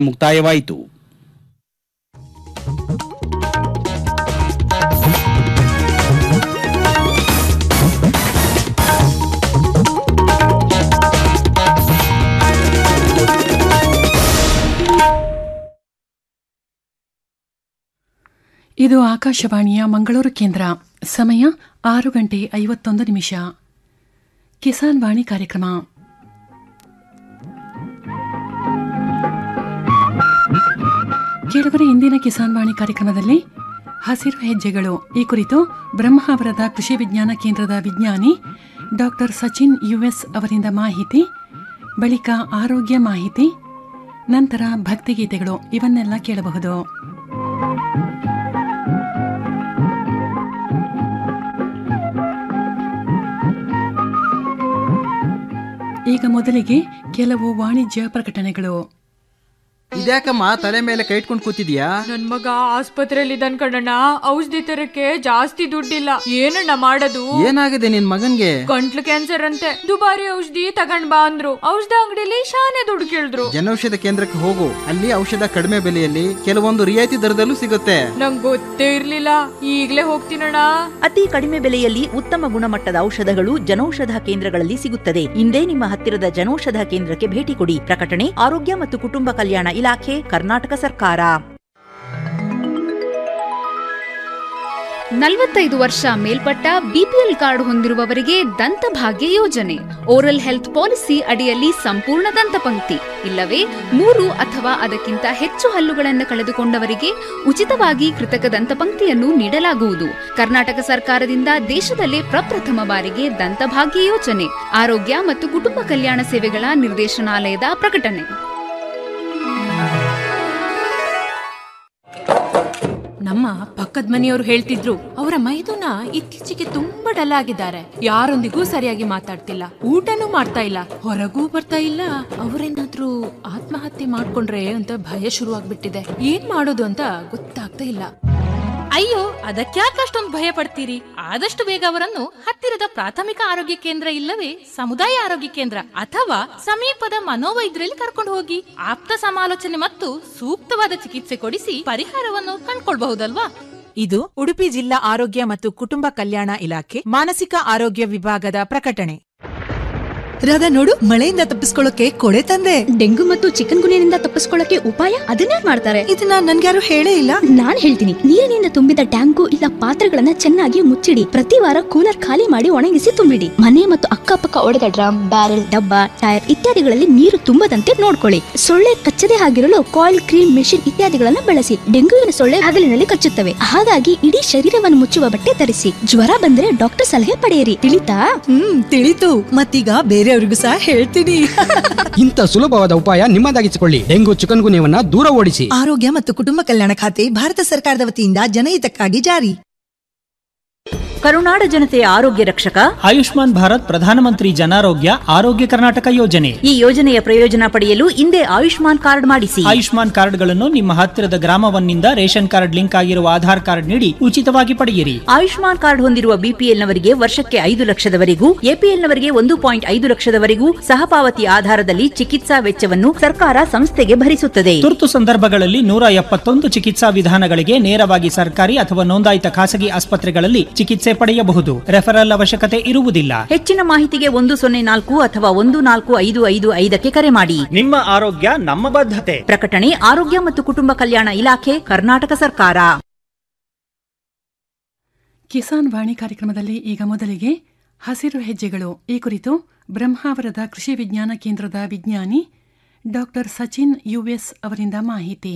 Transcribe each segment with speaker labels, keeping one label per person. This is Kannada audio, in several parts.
Speaker 1: ಮುಕ್ತಾಯವಾಯಿತು
Speaker 2: ಇದು ಆಕಾಶವಾಣಿಯ ಮಂಗಳೂರು ಕೇಂದ್ರ ಸಮಯ ಆರು ಗಂಟೆ ಐವತ್ತೊಂದು ನಿಮಿಷ ಕಿಸಾನ್ ವಾಣಿ ಕಾರ್ಯಕ್ರಮ ಕೇಳುಗರೆ ಇಂದಿನ ಕಿಸಾನ್ ವಾಣಿ ಕಾರ್ಯಕ್ರಮದಲ್ಲಿ ಹಸಿರು ಹೆಜ್ಜೆಗಳು ಈ ಕುರಿತು ಬ್ರಹ್ಮಾವರದ ಕೃಷಿ ವಿಜ್ಞಾನ ಕೇಂದ್ರದ ವಿಜ್ಞಾನಿ ಡಾಕ್ಟರ್ ಸಚಿನ್ ಯುಎಸ್ ಅವರಿಂದ ಮಾಹಿತಿ ಬಳಿಕ ಆರೋಗ್ಯ ಮಾಹಿತಿ ನಂತರ ಭಕ್ತಿಗೀತೆಗಳು ಇವನ್ನೆಲ್ಲ ಕೇಳಬಹುದು ಈಗ ಮೊದಲಿಗೆ ಕೆಲವು ವಾಣಿಜ್ಯ ಪ್ರಕಟಣೆಗಳು
Speaker 3: ಇದ್ಯಾಕಮ್ಮ ತಲೆ ಮೇಲೆ ಕೈ ಇಟ್ಕೊಂಡು ಕೂತಿದ್ಯಾ
Speaker 4: ನನ್ ಮಗ ಆಸ್ಪತ್ರೆಯಲ್ಲಿ ಇದ್ದಾನ್ ಕಣಣ್ಣ ಔಷಧಿ ತರಕ್ಕೆ ಜಾಸ್ತಿ ದುಡ್ಡಿಲ್ಲ ಏನಣ್ಣ ಮಾಡೋದು
Speaker 3: ಏನಾಗಿದೆ ನಿನ್ ಮಗನ್ಗೆ
Speaker 4: ಗಂಟ್ಲು ಕ್ಯಾನ್ಸರ್ ಅಂತೆ ದುಬಾರಿ ಔಷಧಿ ತಗೊಂಡ್ ಬಾ ಅಂದ್ರು ಔಷಧ ಅಂಗಡಿಲಿ ಶಾನೆ ದುಡ್ಡು ಕೇಳಿದ್ರು
Speaker 3: ಜನೌಷಧ ಕೇಂದ್ರಕ್ಕೆ ಹೋಗು ಅಲ್ಲಿ ಔಷಧ ಕಡಿಮೆ ಬೆಲೆಯಲ್ಲಿ ಕೆಲವೊಂದು ರಿಯಾಯಿತಿ ದರದಲ್ಲೂ ಸಿಗುತ್ತೆ
Speaker 4: ನಂಗ್ ಗೊತ್ತೇ ಇರ್ಲಿಲ್ಲ ಈಗ್ಲೇ ಹೋಗ್ತೀನಣ್ಣ
Speaker 5: ಅತಿ ಕಡಿಮೆ ಬೆಲೆಯಲ್ಲಿ ಉತ್ತಮ ಗುಣಮಟ್ಟದ ಔಷಧಗಳು ಜನೌಷಧ ಕೇಂದ್ರಗಳಲ್ಲಿ ಸಿಗುತ್ತದೆ ಇಂದೇ ನಿಮ್ಮ ಹತ್ತಿರದ ಜನೌಷಧ ಕೇಂದ್ರಕ್ಕೆ ಭೇಟಿ ಕೊಡಿ ಪ್ರಕಟಣೆ ಆರೋಗ್ಯ ಮತ್ತು ಕುಟುಂಬ ಕಲ್ಯಾಣ ಇಲಾಖೆ ಕರ್ನಾಟಕ ಸರ್ಕಾರ
Speaker 6: ನಲವತ್ತೈದು ವರ್ಷ ಮೇಲ್ಪಟ್ಟ ಬಿಪಿಎಲ್ ಕಾರ್ಡ್ ಹೊಂದಿರುವವರಿಗೆ ದಂತಭಾಗ್ಯ ಯೋಜನೆ ಓರಲ್ ಹೆಲ್ತ್ ಪಾಲಿಸಿ ಅಡಿಯಲ್ಲಿ ಸಂಪೂರ್ಣ ದಂತಪಂಕ್ತಿ ಇಲ್ಲವೇ ಮೂರು ಅಥವಾ ಅದಕ್ಕಿಂತ ಹೆಚ್ಚು ಹಲ್ಲುಗಳನ್ನು ಕಳೆದುಕೊಂಡವರಿಗೆ ಉಚಿತವಾಗಿ ಕೃತಕ ದಂತಪಂಕ್ತಿಯನ್ನು ನೀಡಲಾಗುವುದು ಕರ್ನಾಟಕ ಸರ್ಕಾರದಿಂದ ದೇಶದಲ್ಲೇ ಪ್ರಪ್ರಥಮ ಬಾರಿಗೆ ದಂತಭಾಗ್ಯ ಯೋಜನೆ ಆರೋಗ್ಯ ಮತ್ತು ಕುಟುಂಬ ಕಲ್ಯಾಣ ಸೇವೆಗಳ ನಿರ್ದೇಶನಾಲಯದ ಪ್ರಕಟಣೆ
Speaker 7: ನಮ್ಮ ಪಕ್ಕದ ಮನೆಯವರು ಹೇಳ್ತಿದ್ರು ಅವರ ಮೈದುನ ಇತ್ತೀಚೆಗೆ ತುಂಬಾ ಡಲ್ ಆಗಿದ್ದಾರೆ ಯಾರೊಂದಿಗೂ ಸರಿಯಾಗಿ ಮಾತಾಡ್ತಿಲ್ಲ ಊಟನೂ ಮಾಡ್ತಾ ಇಲ್ಲ ಹೊರಗೂ ಬರ್ತಾ ಇಲ್ಲ ಅವರೇನಾದ್ರೂ ಆತ್ಮಹತ್ಯೆ ಮಾಡ್ಕೊಂಡ್ರೆ ಅಂತ ಭಯ ಶುರುವಾಗ್ಬಿಟ್ಟಿದೆ ಏನ್ ಮಾಡೋದು ಅಂತ ಗೊತ್ತಾಗ್ತಾ ಇಲ್ಲ
Speaker 8: ಅಯ್ಯೋ ಅದಕ್ಯಾಕೆ ಅಷ್ಟೊಂದು ಭಯ ಪಡ್ತೀರಿ ಆದಷ್ಟು ಬೇಗ ಅವರನ್ನು ಹತ್ತಿರದ ಪ್ರಾಥಮಿಕ ಆರೋಗ್ಯ ಕೇಂದ್ರ ಇಲ್ಲವೇ ಸಮುದಾಯ ಆರೋಗ್ಯ ಕೇಂದ್ರ ಅಥವಾ ಸಮೀಪದ ಮನೋವೈದ್ಯರಲ್ಲಿ ಕರ್ಕೊಂಡು ಹೋಗಿ ಆಪ್ತ ಸಮಾಲೋಚನೆ ಮತ್ತು ಸೂಕ್ತವಾದ ಚಿಕಿತ್ಸೆ ಕೊಡಿಸಿ ಪರಿಹಾರವನ್ನು ಕಂಡ್ಕೊಳ್ಬಹುದಲ್ವಾ
Speaker 9: ಇದು ಉಡುಪಿ ಜಿಲ್ಲಾ ಆರೋಗ್ಯ ಮತ್ತು ಕುಟುಂಬ ಕಲ್ಯಾಣ ಇಲಾಖೆ ಮಾನಸಿಕ ಆರೋಗ್ಯ ವಿಭಾಗದ ಪ್ರಕಟಣೆ
Speaker 10: ರಾಧಾ ನೋಡು ಮಳೆಯಿಂದ ತಪ್ಪಿಸ್ಕೊಳ್ಳೋಕೆ ಕೊಡೆ ತಂದೆ
Speaker 11: ಡೆಂಗು ಮತ್ತು ಚಿಕನ್ ಗುನಿಯಿಂದ ತಪ್ಪಿಸ್ಕೊಳ್ಳಕ್ಕೆ ಉಪಾಯ ಅದನ್ನೇ ಮಾಡ್ತಾರೆ
Speaker 10: ಇದನ್ನ ನನ್ಗ್ಯಾರು ಹೇಳೇ ಇಲ್ಲ
Speaker 11: ನಾನ್ ಹೇಳ್ತೀನಿ ನೀರಿನಿಂದ ತುಂಬಿದ ಟ್ಯಾಂಕು ಇಲ್ಲ ಪಾತ್ರೆಗಳನ್ನ ಚೆನ್ನಾಗಿ ಮುಚ್ಚಿಡಿ ಪ್ರತಿ ವಾರ ಕೂಲರ್ ಖಾಲಿ ಮಾಡಿ ಒಣಗಿಸಿ ತುಂಬಿಡಿ ಮನೆ ಮತ್ತು ಅಕ್ಕಪಕ್ಕ ಒಡೆದ ಡ್ರಮ್ ಬ್ಯಾರೆಲ್ ಡಬ್ಬ ಟೈರ್ ಇತ್ಯಾದಿಗಳಲ್ಲಿ ನೀರು ತುಂಬದಂತೆ ನೋಡ್ಕೊಳ್ಳಿ ಸೊಳ್ಳೆ ಕಚ್ಚದೆ ಆಗಿರಲು ಕಾಯಿಲ್ ಕ್ರೀಮ್ ಮೆಷಿನ್ ಇತ್ಯಾದಿಗಳನ್ನ ಬಳಸಿ ಡೆಂಗುವಿನ ಸೊಳ್ಳೆ ಹಗಲಿನಲ್ಲಿ ಕಚ್ಚುತ್ತವೆ ಹಾಗಾಗಿ ಇಡೀ ಶರೀರವನ್ನು ಮುಚ್ಚುವ ಬಟ್ಟೆ ಧರಿಸಿ ಜ್ವರ ಬಂದ್ರೆ ಡಾಕ್ಟರ್ ಸಲಹೆ ಪಡೆಯಿರಿ ತಿಳಿತಾ
Speaker 10: ಹ್ಮ್ ತಿಳಿತು ಮತ್ತೀಗ ಬೇರೆಯವ್ರಿಗೂ ಸಹ ಹೇಳ್ತೀನಿ
Speaker 12: ಇಂಥ ಸುಲಭವಾದ ಉಪಾಯ ನಿಮ್ಮದಾಗಿಸಿಕೊಳ್ಳಿ ಡೆಂಗು ಚಿಕನ್ ಗುನ್ಯವನ್ನ ದೂರ ಓಡಿಸಿ
Speaker 10: ಆರೋಗ್ಯ ಮತ್ತು ಕುಟುಂಬ ಕಲ್ಯಾಣ ಖಾತೆ ಭಾರತ ಸರ್ಕಾರದ ವತಿಯಿಂದ ಜನಹಿತಕ್ಕಾಗಿ ಜಾರಿ
Speaker 5: ಕರುನಾಡ ಜನತೆಯ ಆರೋಗ್ಯ ರಕ್ಷಕ
Speaker 13: ಆಯುಷ್ಮಾನ್ ಭಾರತ್ ಪ್ರಧಾನಮಂತ್ರಿ ಜನಾರೋಗ್ಯ ಆರೋಗ್ಯ ಕರ್ನಾಟಕ ಯೋಜನೆ
Speaker 5: ಈ ಯೋಜನೆಯ ಪ್ರಯೋಜನ ಪಡೆಯಲು ಇಂದೇ ಆಯುಷ್ಮಾನ್ ಕಾರ್ಡ್ ಮಾಡಿಸಿ
Speaker 13: ಆಯುಷ್ಮಾನ್ ಕಾರ್ಡ್ಗಳನ್ನು ನಿಮ್ಮ ಹತ್ತಿರದ ಗ್ರಾಮವನ್ನಿಂದ ರೇಷನ್ ಕಾರ್ಡ್ ಲಿಂಕ್ ಆಗಿರುವ ಆಧಾರ್ ಕಾರ್ಡ್ ನೀಡಿ ಉಚಿತವಾಗಿ ಪಡೆಯಿರಿ
Speaker 5: ಆಯುಷ್ಮಾನ್ ಕಾರ್ಡ್ ಹೊಂದಿರುವ ಬಿಪಿಎಲ್ನವರಿಗೆ ವರ್ಷಕ್ಕೆ ಐದು ಲಕ್ಷದವರೆಗೂ ಎಪಿಎಲ್ನವರಿಗೆ ಒಂದು ಪಾಯಿಂಟ್ ಐದು ಲಕ್ಷದವರೆಗೂ ಸಹಪಾವತಿ ಆಧಾರದಲ್ಲಿ ಚಿಕಿತ್ಸಾ ವೆಚ್ಚವನ್ನು ಸರ್ಕಾರ ಸಂಸ್ಥೆಗೆ ಭರಿಸುತ್ತದೆ
Speaker 13: ತುರ್ತು ಸಂದರ್ಭಗಳಲ್ಲಿ ನೂರ ಎಪ್ಪತ್ತೊಂದು ಚಿಕಿತ್ಸಾ ವಿಧಾನಗಳಿಗೆ ನೇರವಾಗಿ ಸರ್ಕಾರಿ ಅಥವಾ ನೋಂದಾಯಿತ ಖಾಸಗಿ ಆಸ್ಪತ್ರೆಗಳಲ್ಲಿ ಚಿಕಿತ್ಸೆ ಪಡೆಯಬಹುದು ರೆಫರಲ್ ಅವಶ್ಯಕತೆ ಇರುವುದಿಲ್ಲ
Speaker 5: ಹೆಚ್ಚಿನ ಮಾಹಿತಿಗೆ ಒಂದು ಸೊನ್ನೆ ನಾಲ್ಕು ಅಥವಾ ಒಂದು ನಾಲ್ಕು ಐದು ಐದು ಐದಕ್ಕೆ ಕರೆ ಮಾಡಿ
Speaker 13: ನಿಮ್ಮ ಆರೋಗ್ಯ ನಮ್ಮ ಬದ್ಧತೆ
Speaker 5: ಪ್ರಕಟಣೆ ಆರೋಗ್ಯ ಮತ್ತು ಕುಟುಂಬ ಕಲ್ಯಾಣ ಇಲಾಖೆ ಕರ್ನಾಟಕ ಸರ್ಕಾರ
Speaker 2: ಕಿಸಾನ್ ವಾಣಿ ಕಾರ್ಯಕ್ರಮದಲ್ಲಿ ಈಗ ಮೊದಲಿಗೆ ಹಸಿರು ಹೆಜ್ಜೆಗಳು ಈ ಕುರಿತು ಬ್ರಹ್ಮಾವರದ ಕೃಷಿ ವಿಜ್ಞಾನ ಕೇಂದ್ರದ ವಿಜ್ಞಾನಿ ಡಾಕ್ಟರ್ ಸಚಿನ್ ಯುಎಸ್ ಅವರಿಂದ ಮಾಹಿತಿ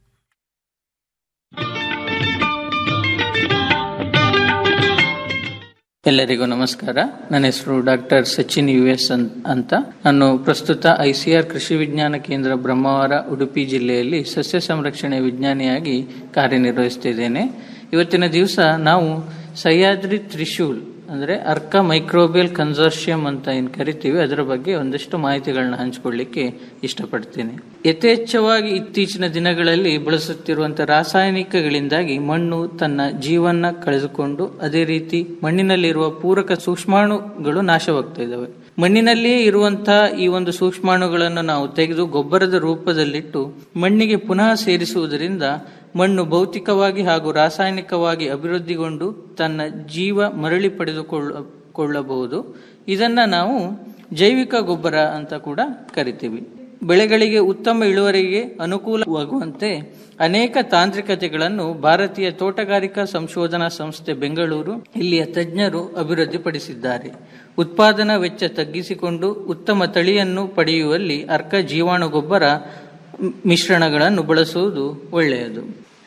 Speaker 14: ಎಲ್ಲರಿಗೂ ನಮಸ್ಕಾರ ನನ್ನ ಹೆಸರು ಡಾಕ್ಟರ್ ಸಚಿನ್ ಯು ಎಸ್ ಅಂತ ನಾನು ಪ್ರಸ್ತುತ ಐಸಿಆರ್ ಕೃಷಿ ವಿಜ್ಞಾನ ಕೇಂದ್ರ ಬ್ರಹ್ಮಾವರ ಉಡುಪಿ ಜಿಲ್ಲೆಯಲ್ಲಿ ಸಸ್ಯ ಸಂರಕ್ಷಣೆ ವಿಜ್ಞಾನಿಯಾಗಿ ಕಾರ್ಯನಿರ್ವಹಿಸ್ತಿದ್ದೇನೆ ಇವತ್ತಿನ ದಿವಸ ನಾವು ಸಹ್ಯಾದ್ರಿ ತ್ರಿಶೂಲ್ ಅಂದರೆ ಅರ್ಕ ಮೈಕ್ರೋಬಿಯಲ್ ಕನ್ಸೋರ್ಷಿಯಂ ಅಂತ ಏನು ಕರಿತೀವಿ ಅದರ ಬಗ್ಗೆ ಒಂದಷ್ಟು ಮಾಹಿತಿಗಳನ್ನ ಹಂಚಿಕೊಳ್ಳಿಕ್ಕೆ ಇಷ್ಟಪಡ್ತೀನಿ ಯಥೇಚ್ಛವಾಗಿ ಇತ್ತೀಚಿನ ದಿನಗಳಲ್ಲಿ ಬಳಸುತ್ತಿರುವಂತಹ ರಾಸಾಯನಿಕಗಳಿಂದಾಗಿ ಮಣ್ಣು ತನ್ನ ಜೀವನ ಕಳೆದುಕೊಂಡು ಅದೇ ರೀತಿ ಮಣ್ಣಿನಲ್ಲಿರುವ ಪೂರಕ ಸೂಕ್ಷ್ಮಾಣುಗಳು ನಾಶವಾಗ್ತಾ ಇದ್ದಾವೆ ಮಣ್ಣಿನಲ್ಲಿಯೇ ಇರುವಂತಹ ಈ ಒಂದು ಸೂಕ್ಷ್ಮಾಣುಗಳನ್ನು ನಾವು ತೆಗೆದು ಗೊಬ್ಬರದ ರೂಪದಲ್ಲಿಟ್ಟು ಮಣ್ಣಿಗೆ ಪುನಃ ಸೇರಿಸುವುದರಿಂದ ಮಣ್ಣು ಭೌತಿಕವಾಗಿ ಹಾಗೂ ರಾಸಾಯನಿಕವಾಗಿ ಅಭಿವೃದ್ಧಿಗೊಂಡು ತನ್ನ ಜೀವ ಮರಳಿ ಪಡೆದುಕೊಳ್ಳ ಕೊಳ್ಳಬಹುದು ಇದನ್ನ ನಾವು ಜೈವಿಕ ಗೊಬ್ಬರ ಅಂತ ಕೂಡ ಕರಿತೀವಿ ಬೆಳೆಗಳಿಗೆ ಉತ್ತಮ ಇಳುವರಿಗೆ ಅನುಕೂಲವಾಗುವಂತೆ ಅನೇಕ ತಾಂತ್ರಿಕತೆಗಳನ್ನು ಭಾರತೀಯ ತೋಟಗಾರಿಕಾ ಸಂಶೋಧನಾ ಸಂಸ್ಥೆ ಬೆಂಗಳೂರು ಇಲ್ಲಿಯ ತಜ್ಞರು ಅಭಿವೃದ್ಧಿಪಡಿಸಿದ್ದಾರೆ ಉತ್ಪಾದನಾ ವೆಚ್ಚ ತಗ್ಗಿಸಿಕೊಂಡು ಉತ್ತಮ ತಳಿಯನ್ನು ಪಡೆಯುವಲ್ಲಿ ಅರ್ಕ ಜೀವಾಣು ಗೊಬ್ಬರ ಮಿಶ್ರಣಗಳನ್ನು ಬಳಸುವುದು ಒಳ್ಳೆಯದು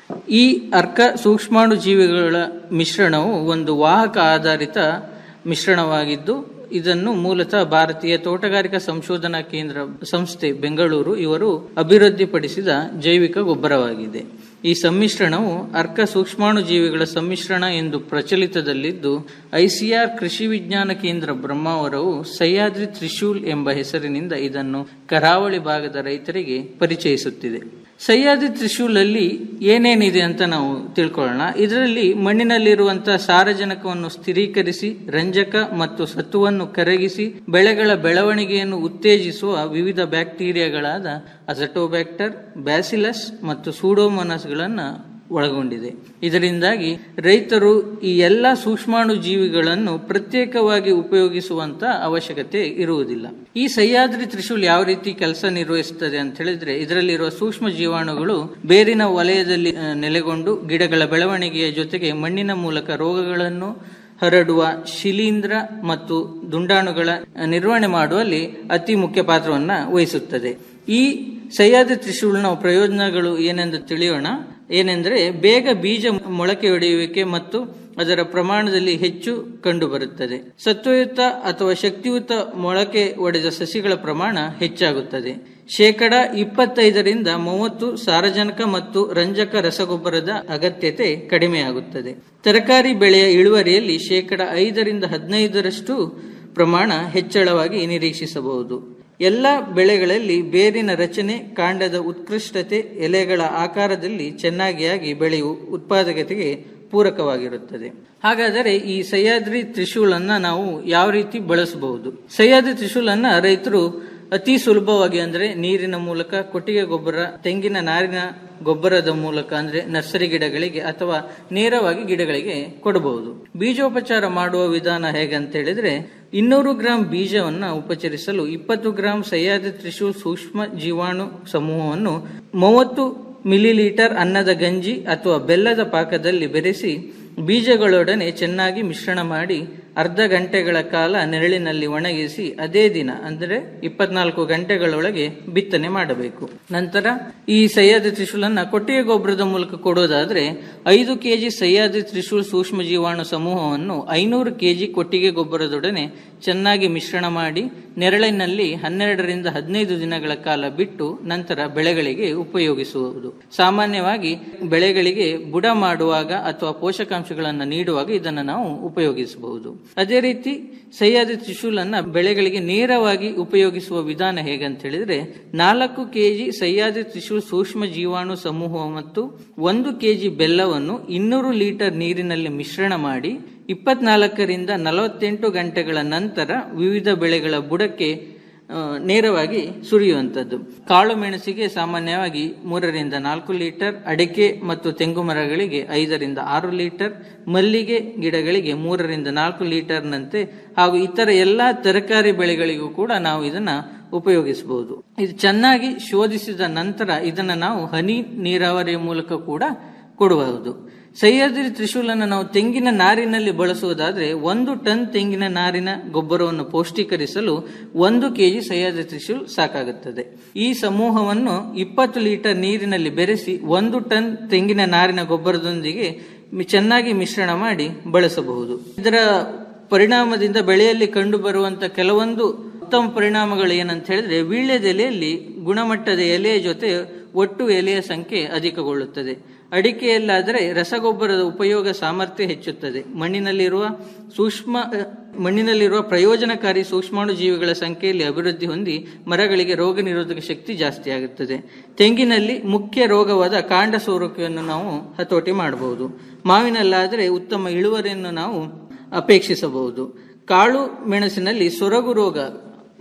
Speaker 14: ಈ ಅರ್ಕ ಸೂಕ್ಷ್ಮಾಣು ಜೀವಿಗಳ ಮಿಶ್ರಣವು ಒಂದು ವಾಹಕ ಆಧಾರಿತ ಮಿಶ್ರಣವಾಗಿದ್ದು ಇದನ್ನು ಮೂಲತಃ ಭಾರತೀಯ ತೋಟಗಾರಿಕಾ ಸಂಶೋಧನಾ ಕೇಂದ್ರ ಸಂಸ್ಥೆ ಬೆಂಗಳೂರು ಇವರು ಅಭಿವೃದ್ಧಿಪಡಿಸಿದ ಜೈವಿಕ ಗೊಬ್ಬರವಾಗಿದೆ ಈ ಸಮ್ಮಿಶ್ರಣವು ಅರ್ಕ ಸೂಕ್ಷ್ಮಾಣು ಜೀವಿಗಳ ಸಮ್ಮಿಶ್ರಣ ಎಂದು ಪ್ರಚಲಿತದಲ್ಲಿದ್ದು ಐಸಿಆರ್ ಕೃಷಿ ವಿಜ್ಞಾನ ಕೇಂದ್ರ ಬ್ರಹ್ಮಾವರವು ಸಹ್ಯಾದ್ರಿ ತ್ರಿಶೂಲ್ ಎಂಬ ಹೆಸರಿನಿಂದ ಇದನ್ನು ಕರಾವಳಿ ಭಾಗದ ರೈತರಿಗೆ ಪರಿಚಯಿಸುತ್ತಿದೆ ಸಹ್ಯಾದ್ರಿ ತ್ರಿಶೂಲಲ್ಲಿ ಏನೇನಿದೆ ಅಂತ ನಾವು ತಿಳ್ಕೊಳ್ಳೋಣ ಇದರಲ್ಲಿ ಮಣ್ಣಿನಲ್ಲಿರುವಂತಹ ಸಾರಜನಕವನ್ನು ಸ್ಥಿರೀಕರಿಸಿ ರಂಜಕ ಮತ್ತು ಸತ್ತುವನ್ನು ಕರಗಿಸಿ ಬೆಳೆಗಳ ಬೆಳವಣಿಗೆಯನ್ನು ಉತ್ತೇಜಿಸುವ ವಿವಿಧ ಬ್ಯಾಕ್ಟೀರಿಯಾಗಳಾದ ಅಸಟೋಬ್ಯಾಕ್ಟರ್ ಬ್ಯಾಸಿಲಸ್ ಮತ್ತು ಸೂಡೋಮೋನಸ್ಗಳನ್ನು ಒಳಗೊಂಡಿದೆ ಇದರಿಂದಾಗಿ ರೈತರು ಈ ಎಲ್ಲ ಸೂಕ್ಷ್ಮಾಣು ಜೀವಿಗಳನ್ನು ಪ್ರತ್ಯೇಕವಾಗಿ ಉಪಯೋಗಿಸುವಂತ ಅವಶ್ಯಕತೆ ಇರುವುದಿಲ್ಲ ಈ ಸಹ್ಯಾದ್ರಿ ತ್ರಿಶೂಲ್ ಯಾವ ರೀತಿ ಕೆಲಸ ನಿರ್ವಹಿಸುತ್ತದೆ ಅಂತ ಹೇಳಿದ್ರೆ ಇದರಲ್ಲಿರುವ ಸೂಕ್ಷ್ಮ ಜೀವಾಣುಗಳು ಬೇರಿನ ವಲಯದಲ್ಲಿ ಆ, ನೆಲೆಗೊಂಡು ಗಿಡಗಳ ಬೆಳವಣಿಗೆಯ ಜೊತೆಗೆ ಮಣ್ಣಿನ ಮೂಲಕ ರೋಗಗಳನ್ನು ಹರಡುವ ಶಿಲೀಂಧ್ರ ಮತ್ತು ದುಂಡಾಣುಗಳ ನಿರ್ವಹಣೆ ಮಾಡುವಲ್ಲಿ ಅತಿ ಮುಖ್ಯ ಪಾತ್ರವನ್ನ ವಹಿಸುತ್ತದೆ ಈ ಸಹ್ಯಾದ್ರಿ ತ್ರಿಶೂಲ್ನ ಪ್ರಯೋಜನಗಳು ಏನೆಂದು ತಿಳಿಯೋಣ ಏನೆಂದರೆ ಬೇಗ ಬೀಜ ಮೊಳಕೆ ಒಡೆಯುವಿಕೆ ಮತ್ತು ಅದರ ಪ್ರಮಾಣದಲ್ಲಿ ಹೆಚ್ಚು ಕಂಡುಬರುತ್ತದೆ ಸತ್ವಯುತ ಅಥವಾ ಶಕ್ತಿಯುತ ಮೊಳಕೆ ಒಡೆದ ಸಸಿಗಳ ಪ್ರಮಾಣ ಹೆಚ್ಚಾಗುತ್ತದೆ ಶೇಕಡ ಇಪ್ಪತ್ತೈದರಿಂದ ಮೂವತ್ತು ಸಾರಜನಕ ಮತ್ತು ರಂಜಕ ರಸಗೊಬ್ಬರದ ಅಗತ್ಯತೆ ಕಡಿಮೆಯಾಗುತ್ತದೆ ತರಕಾರಿ ಬೆಳೆಯ ಇಳುವರಿಯಲ್ಲಿ ಶೇಕಡ ಐದರಿಂದ ಹದಿನೈದರಷ್ಟು ಪ್ರಮಾಣ ಹೆಚ್ಚಳವಾಗಿ ನಿರೀಕ್ಷಿಸಬಹುದು ಎಲ್ಲ ಬೆಳೆಗಳಲ್ಲಿ ಬೇರಿನ ರಚನೆ ಕಾಂಡದ ಉತ್ಕೃಷ್ಟತೆ ಎಲೆಗಳ ಆಕಾರದಲ್ಲಿ ಚೆನ್ನಾಗಿ ಆಗಿ ಬೆಳೆಯು ಉತ್ಪಾದಕತೆಗೆ ಪೂರಕವಾಗಿರುತ್ತದೆ ಹಾಗಾದರೆ ಈ ಸಹ್ಯಾದ್ರಿ ತ್ರಿಶೂಲನ್ನ ನಾವು ಯಾವ ರೀತಿ ಬಳಸಬಹುದು ಸಹ್ಯಾದ್ರಿ ತ್ರಿಶೂಲನ್ನ ರೈತರು ಅತಿ ಸುಲಭವಾಗಿ ಅಂದ್ರೆ ನೀರಿನ ಮೂಲಕ ಕೊಟ್ಟಿಗೆ ಗೊಬ್ಬರ ತೆಂಗಿನ ನಾರಿನ ಗೊಬ್ಬರದ ಮೂಲಕ ಅಂದ್ರೆ ನರ್ಸರಿ ಗಿಡಗಳಿಗೆ ಅಥವಾ ನೇರವಾಗಿ ಗಿಡಗಳಿಗೆ ಕೊಡಬಹುದು ಬೀಜೋಪಚಾರ ಮಾಡುವ ವಿಧಾನ ಹೇಗಂತ ಹೇಳಿದ್ರೆ ಇನ್ನೂರು ಗ್ರಾಂ ಬೀಜವನ್ನ ಉಪಚರಿಸಲು ಇಪ್ಪತ್ತು ಗ್ರಾಂ ಸಹ್ಯಾದ್ರಿ ತ್ರಿಶೂಲ್ ಸೂಕ್ಷ್ಮ ಜೀವಾಣು ಸಮೂಹವನ್ನು ಮೂವತ್ತು ಮಿಲಿಲೀಟರ್ ಅನ್ನದ ಗಂಜಿ ಅಥವಾ ಬೆಲ್ಲದ ಪಾಕದಲ್ಲಿ ಬೆರೆಸಿ ಬೀಜಗಳೊಡನೆ ಚೆನ್ನಾಗಿ ಮಿಶ್ರಣ ಮಾಡಿ ಅರ್ಧ ಗಂಟೆಗಳ ಕಾಲ ನೆರಳಿನಲ್ಲಿ ಒಣಗಿಸಿ ಅದೇ ದಿನ ಅಂದರೆ ಇಪ್ಪತ್ನಾಲ್ಕು ಗಂಟೆಗಳೊಳಗೆ ಬಿತ್ತನೆ ಮಾಡಬೇಕು ನಂತರ ಈ ಸಹ್ಯಾದ್ರಿ ತ್ರಿಶೂಲನ್ನ ಕೊಟ್ಟಿಗೆ ಗೊಬ್ಬರದ ಮೂಲಕ ಕೊಡೋದಾದ್ರೆ ಐದು ಕೆಜಿ ಸಹ್ಯಾದ್ರಿ ತ್ರಿಶೂಲ್ ಸೂಕ್ಷ್ಮ ಜೀವಾಣು ಸಮೂಹವನ್ನು ಐನೂರು ಕೆಜಿ ಕೊಟ್ಟಿಗೆ ಗೊಬ್ಬರದೊಡನೆ ಚೆನ್ನಾಗಿ ಮಿಶ್ರಣ ಮಾಡಿ ನೆರಳಿನಲ್ಲಿ ಹನ್ನೆರಡರಿಂದ ಹದಿನೈದು ದಿನಗಳ ಕಾಲ ಬಿಟ್ಟು ನಂತರ ಬೆಳೆಗಳಿಗೆ ಉಪಯೋಗಿಸುವುದು ಸಾಮಾನ್ಯವಾಗಿ ಬೆಳೆಗಳಿಗೆ ಬುಡ ಮಾಡುವಾಗ ಅಥವಾ ಪೋಷಕಾಂಶಗಳನ್ನು ನೀಡುವಾಗ ಇದನ್ನು ನಾವು ಉಪಯೋಗಿಸಬಹುದು ಅದೇ ರೀತಿ ಸಹ್ಯಾದ್ರಿ ತ್ರಿಶೂಲನ್ನ ಬೆಳೆಗಳಿಗೆ ನೇರವಾಗಿ ಉಪಯೋಗಿಸುವ ವಿಧಾನ ಹೇಗಂತ ಹೇಳಿದ್ರೆ ನಾಲ್ಕು ಕೆಜಿ ಸಹ್ಯಾದ್ರಿ ತ್ರಿಶೂಲ್ ಸೂಕ್ಷ್ಮ ಜೀವಾಣು ಸಮೂಹ ಮತ್ತು ಒಂದು ಕೆಜಿ ಬೆಲ್ಲವನ್ನು ಇನ್ನೂರು ಲೀಟರ್ ನೀರಿನಲ್ಲಿ ಮಿಶ್ರಣ ಮಾಡಿ ಇಪ್ಪತ್ನಾಲ್ಕರಿಂದ ನಲವತ್ತೆಂಟು ಗಂಟೆಗಳ ನಂತರ ವಿವಿಧ ಬೆಳೆಗಳ ಬುಡಕ್ಕೆ ಆ, ನೇರವಾಗಿ ಸುರಿಯುವಂಥದ್ದು ಕಾಳು ಮೆಣಸಿಗೆ ಸಾಮಾನ್ಯವಾಗಿ ಮೂರರಿಂದ ನಾಲ್ಕು ಲೀಟರ್ ಅಡಿಕೆ ಮತ್ತು ತೆಂಗು ಮರಗಳಿಗೆ ಐದರಿಂದ ಆರು ಲೀಟರ್ ಮಲ್ಲಿಗೆ ಗಿಡಗಳಿಗೆ ಮೂರರಿಂದ ನಾಲ್ಕು ಲೀಟರ್ನಂತೆ ಹಾಗೂ ಇತರ ಎಲ್ಲಾ ತರಕಾರಿ ಬೆಳೆಗಳಿಗೂ ಕೂಡ ನಾವು ಇದನ್ನ ಉಪಯೋಗಿಸಬಹುದು ಇದು ಚೆನ್ನಾಗಿ ಶೋಧಿಸಿದ ನಂತರ ಇದನ್ನ ನಾವು ಹನಿ ನೀರಾವರಿಯ ಮೂಲಕ ಕೂಡ ಕೊಡಬಹುದು ಸಹ್ಯಾದ್ರಿ ತ್ರಿಶೂಲನ್ನು ನಾವು ತೆಂಗಿನ ನಾರಿನಲ್ಲಿ ಬಳಸುವುದಾದ್ರೆ ಒಂದು ಟನ್ ತೆಂಗಿನ ನಾರಿನ ಗೊಬ್ಬರವನ್ನು ಪೌಷ್ಟೀಕರಿಸಲು ಒಂದು ಕೆಜಿ ಸಹ್ಯಾದ್ರಿ ತ್ರಿಶೂಲ್ ಸಾಕಾಗುತ್ತದೆ ಈ ಸಮೂಹವನ್ನು ಇಪ್ಪತ್ತು ಲೀಟರ್ ನೀರಿನಲ್ಲಿ ಬೆರೆಸಿ ಒಂದು ಟನ್ ತೆಂಗಿನ ನಾರಿನ ಗೊಬ್ಬರದೊಂದಿಗೆ ಮಿ- ಚೆನ್ನಾಗಿ ಮಿಶ್ರಣ ಮಾಡಿ ಬಳಸಬಹುದು ಇದರ ಪರಿಣಾಮದಿಂದ ಬೆಳೆಯಲ್ಲಿ ಕಂಡುಬರುವಂತ ಕೆಲವೊಂದು ಉತ್ತಮ ಪರಿಣಾಮಗಳು ಏನಂತ ಹೇಳಿದ್ರೆ ವೀಳ್ಯದೆಲೆಯಲ್ಲಿ ಗುಣಮಟ್ಟದ ಎಲೆಯ ಜೊತೆ ಒಟ್ಟು ಎಲೆಯ ಸಂಖ್ಯೆ ಅಧಿಕಗೊಳ್ಳುತ್ತದೆ ಅಡಿಕೆಯಲ್ಲಾದರೆ ರಸಗೊಬ್ಬರದ ಉಪಯೋಗ ಸಾಮರ್ಥ್ಯ ಹೆಚ್ಚುತ್ತದೆ ಮಣ್ಣಿನಲ್ಲಿರುವ ಸೂಕ್ಷ್ಮ ಅಹ್, ಮಣ್ಣಿನಲ್ಲಿರುವ ಪ್ರಯೋಜನಕಾರಿ ಸೂಕ್ಷ್ಮಾಣು ಜೀವಿಗಳ ಸಂಖ್ಯೆಯಲ್ಲಿ ಅಭಿವೃದ್ಧಿ ಹೊಂದಿ ಮರಗಳಿಗೆ ರೋಗ ನಿರೋಧಕ ಶಕ್ತಿ ಜಾಸ್ತಿ ಆಗುತ್ತದೆ ತೆಂಗಿನಲ್ಲಿ ಮುಖ್ಯ ರೋಗವಾದ ಕಾಂಡ ಸೋರುಕೆಯನ್ನು ನಾವು ಹತೋಟಿ ಮಾಡಬಹುದು ಮಾವಿನಲ್ಲಾದರೆ ಉತ್ತಮ ಇಳುವರಿಯನ್ನು ನಾವು ಅಪೇಕ್ಷಿಸಬಹುದು ಕಾಳು ಮೆಣಸಿನಲ್ಲಿ ಸೊರಗು ರೋಗ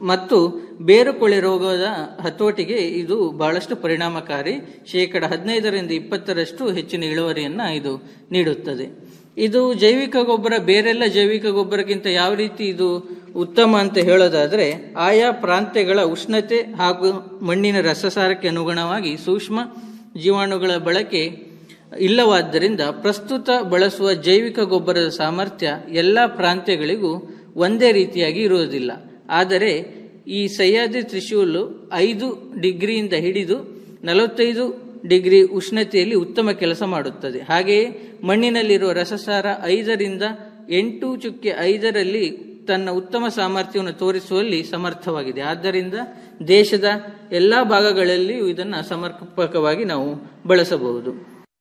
Speaker 14: ಮತ್ತು ಬೇರುಕೊಳೆ ರೋಗದ ಹತೋಟಿಗೆ ಇದು ಬಹಳಷ್ಟು ಪರಿಣಾಮಕಾರಿ ಶೇಕಡ ಹದಿನೈದರಿಂದ ಇಪ್ಪತ್ತರಷ್ಟು ಹೆಚ್ಚಿನ ಇಳುವರಿಯನ್ನ ಇದು ನೀಡುತ್ತದೆ ಇದು ಜೈವಿಕ ಗೊಬ್ಬರ ಬೇರೆಲ್ಲ ಜೈವಿಕ ಗೊಬ್ಬರಕ್ಕಿಂತ ಯಾವ ರೀತಿ ಇದು ಉತ್ತಮ ಅಂತ ಹೇಳೋದಾದ್ರೆ ಆಯಾ ಪ್ರಾಂತ್ಯಗಳ ಉಷ್ಣತೆ ಹಾಗೂ ಮಣ್ಣಿನ ರಸಸಾರಕ್ಕೆ ಅನುಗುಣವಾಗಿ ಸೂಕ್ಷ್ಮ ಜೀವಾಣುಗಳ ಬಳಕೆ ಇಲ್ಲವಾದ್ದರಿಂದ ಪ್ರಸ್ತುತ ಬಳಸುವ ಜೈವಿಕ ಗೊಬ್ಬರದ ಸಾಮರ್ಥ್ಯ ಎಲ್ಲ ಪ್ರಾಂತ್ಯಗಳಿಗೂ ಒಂದೇ ರೀತಿಯಾಗಿ ಇರುವುದಿಲ್ಲ ಆದರೆ ಈ ಸಹ್ಯಾದ್ರಿ ತ್ರಿಶೂಲು ಐದು ಡಿಗ್ರಿಯಿಂದ ಹಿಡಿದು ನಲವತ್ತೈದು ಡಿಗ್ರಿ ಉಷ್ಣತೆಯಲ್ಲಿ ಉತ್ತಮ ಕೆಲಸ ಮಾಡುತ್ತದೆ ಹಾಗೆಯೇ ಮಣ್ಣಿನಲ್ಲಿರುವ ರಸಸಾರ ಐದರಿಂದ ಎಂಟು ಚುಕ್ಕೆ ಐದರಲ್ಲಿ ತನ್ನ ಉತ್ತಮ ಸಾಮರ್ಥ್ಯವನ್ನು ತೋರಿಸುವಲ್ಲಿ ಸಮರ್ಥವಾಗಿದೆ ಆದ್ದರಿಂದ ದೇಶದ ಎಲ್ಲ ಭಾಗಗಳಲ್ಲಿಯೂ ಇದನ್ನು ಸಮರ್ಪಕವಾಗಿ ನಾವು ಬಳಸಬಹುದು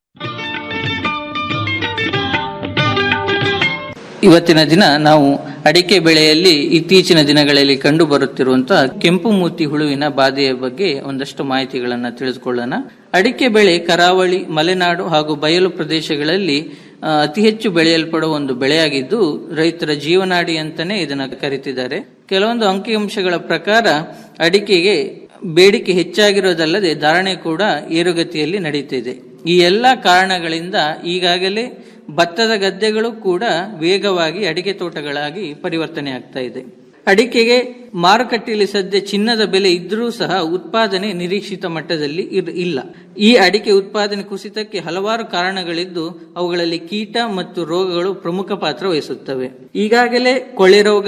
Speaker 14: ಇವತ್ತಿನ ದಿನ ನಾವು ಅಡಿಕೆ ಬೆಳೆಯಲ್ಲಿ ಇತ್ತೀಚಿನ ದಿನಗಳಲ್ಲಿ ಕಂಡು ಬರುತ್ತಿರುವಂತಹ ಕೆಂಪು ಮೂತಿ ಹುಳುವಿನ ಬಾಧೆಯ ಬಗ್ಗೆ ಒಂದಷ್ಟು ಮಾಹಿತಿಗಳನ್ನು ತಿಳಿದುಕೊಳ್ಳೋಣ ಅಡಿಕೆ ಬೆಳೆ ಕರಾವಳಿ ಮಲೆನಾಡು ಹಾಗೂ ಬಯಲು ಪ್ರದೇಶಗಳಲ್ಲಿ ಆ, ಅತಿ ಹೆಚ್ಚು ಬೆಳೆಯಲ್ಪಡುವ ಒಂದು ಬೆಳೆಯಾಗಿದ್ದು ರೈತರ ಜೀವನಾಡಿ ಅಂತಾನೆ ಇದನ್ನ ಕರೀತಿದ್ದಾರೆ ಕೆಲವೊಂದು ಅಂಕಿಅಂಶಗಳ ಪ್ರಕಾರ ಅಡಿಕೆಗೆ ಬೇಡಿಕೆ ಹೆಚ್ಚಾಗಿರೋದಲ್ಲದೆ ಧಾರಣೆ ಕೂಡ ಏರುಗತಿಯಲ್ಲಿ ನಡೀತಿದೆ ಈ ಎಲ್ಲ ಕಾರಣಗಳಿಂದ ಈಗಾಗಲೇ ಭತ್ತದ ಗದ್ದೆಗಳು ಕೂಡ ವೇಗವಾಗಿ ಅಡಿಕೆ ತೋಟಗಳಾಗಿ ಪರಿವರ್ತನೆ ಆಗ್ತಾ ಇದೆ ಅಡಿಕೆಗೆ ಮಾರುಕಟ್ಟೆಯಲ್ಲಿ ಸದ್ಯ ಚಿನ್ನದ ಬೆಲೆ ಇದ್ರೂ ಸಹ ಉತ್ಪಾದನೆ ನಿರೀಕ್ಷಿತ ಮಟ್ಟದಲ್ಲಿ ಇರ್- ಇಲ್ಲ ಈ ಅಡಿಕೆ ಉತ್ಪಾದನೆ ಕುಸಿತಕ್ಕೆ ಹಲವಾರು ಕಾರಣಗಳಿದ್ದು ಅವುಗಳಲ್ಲಿ ಕೀಟ ಮತ್ತು ರೋಗಗಳು ಪ್ರಮುಖ ಪಾತ್ರ ವಹಿಸುತ್ತವೆ ಈಗಾಗಲೇ ಕೊಳೆ ರೋಗ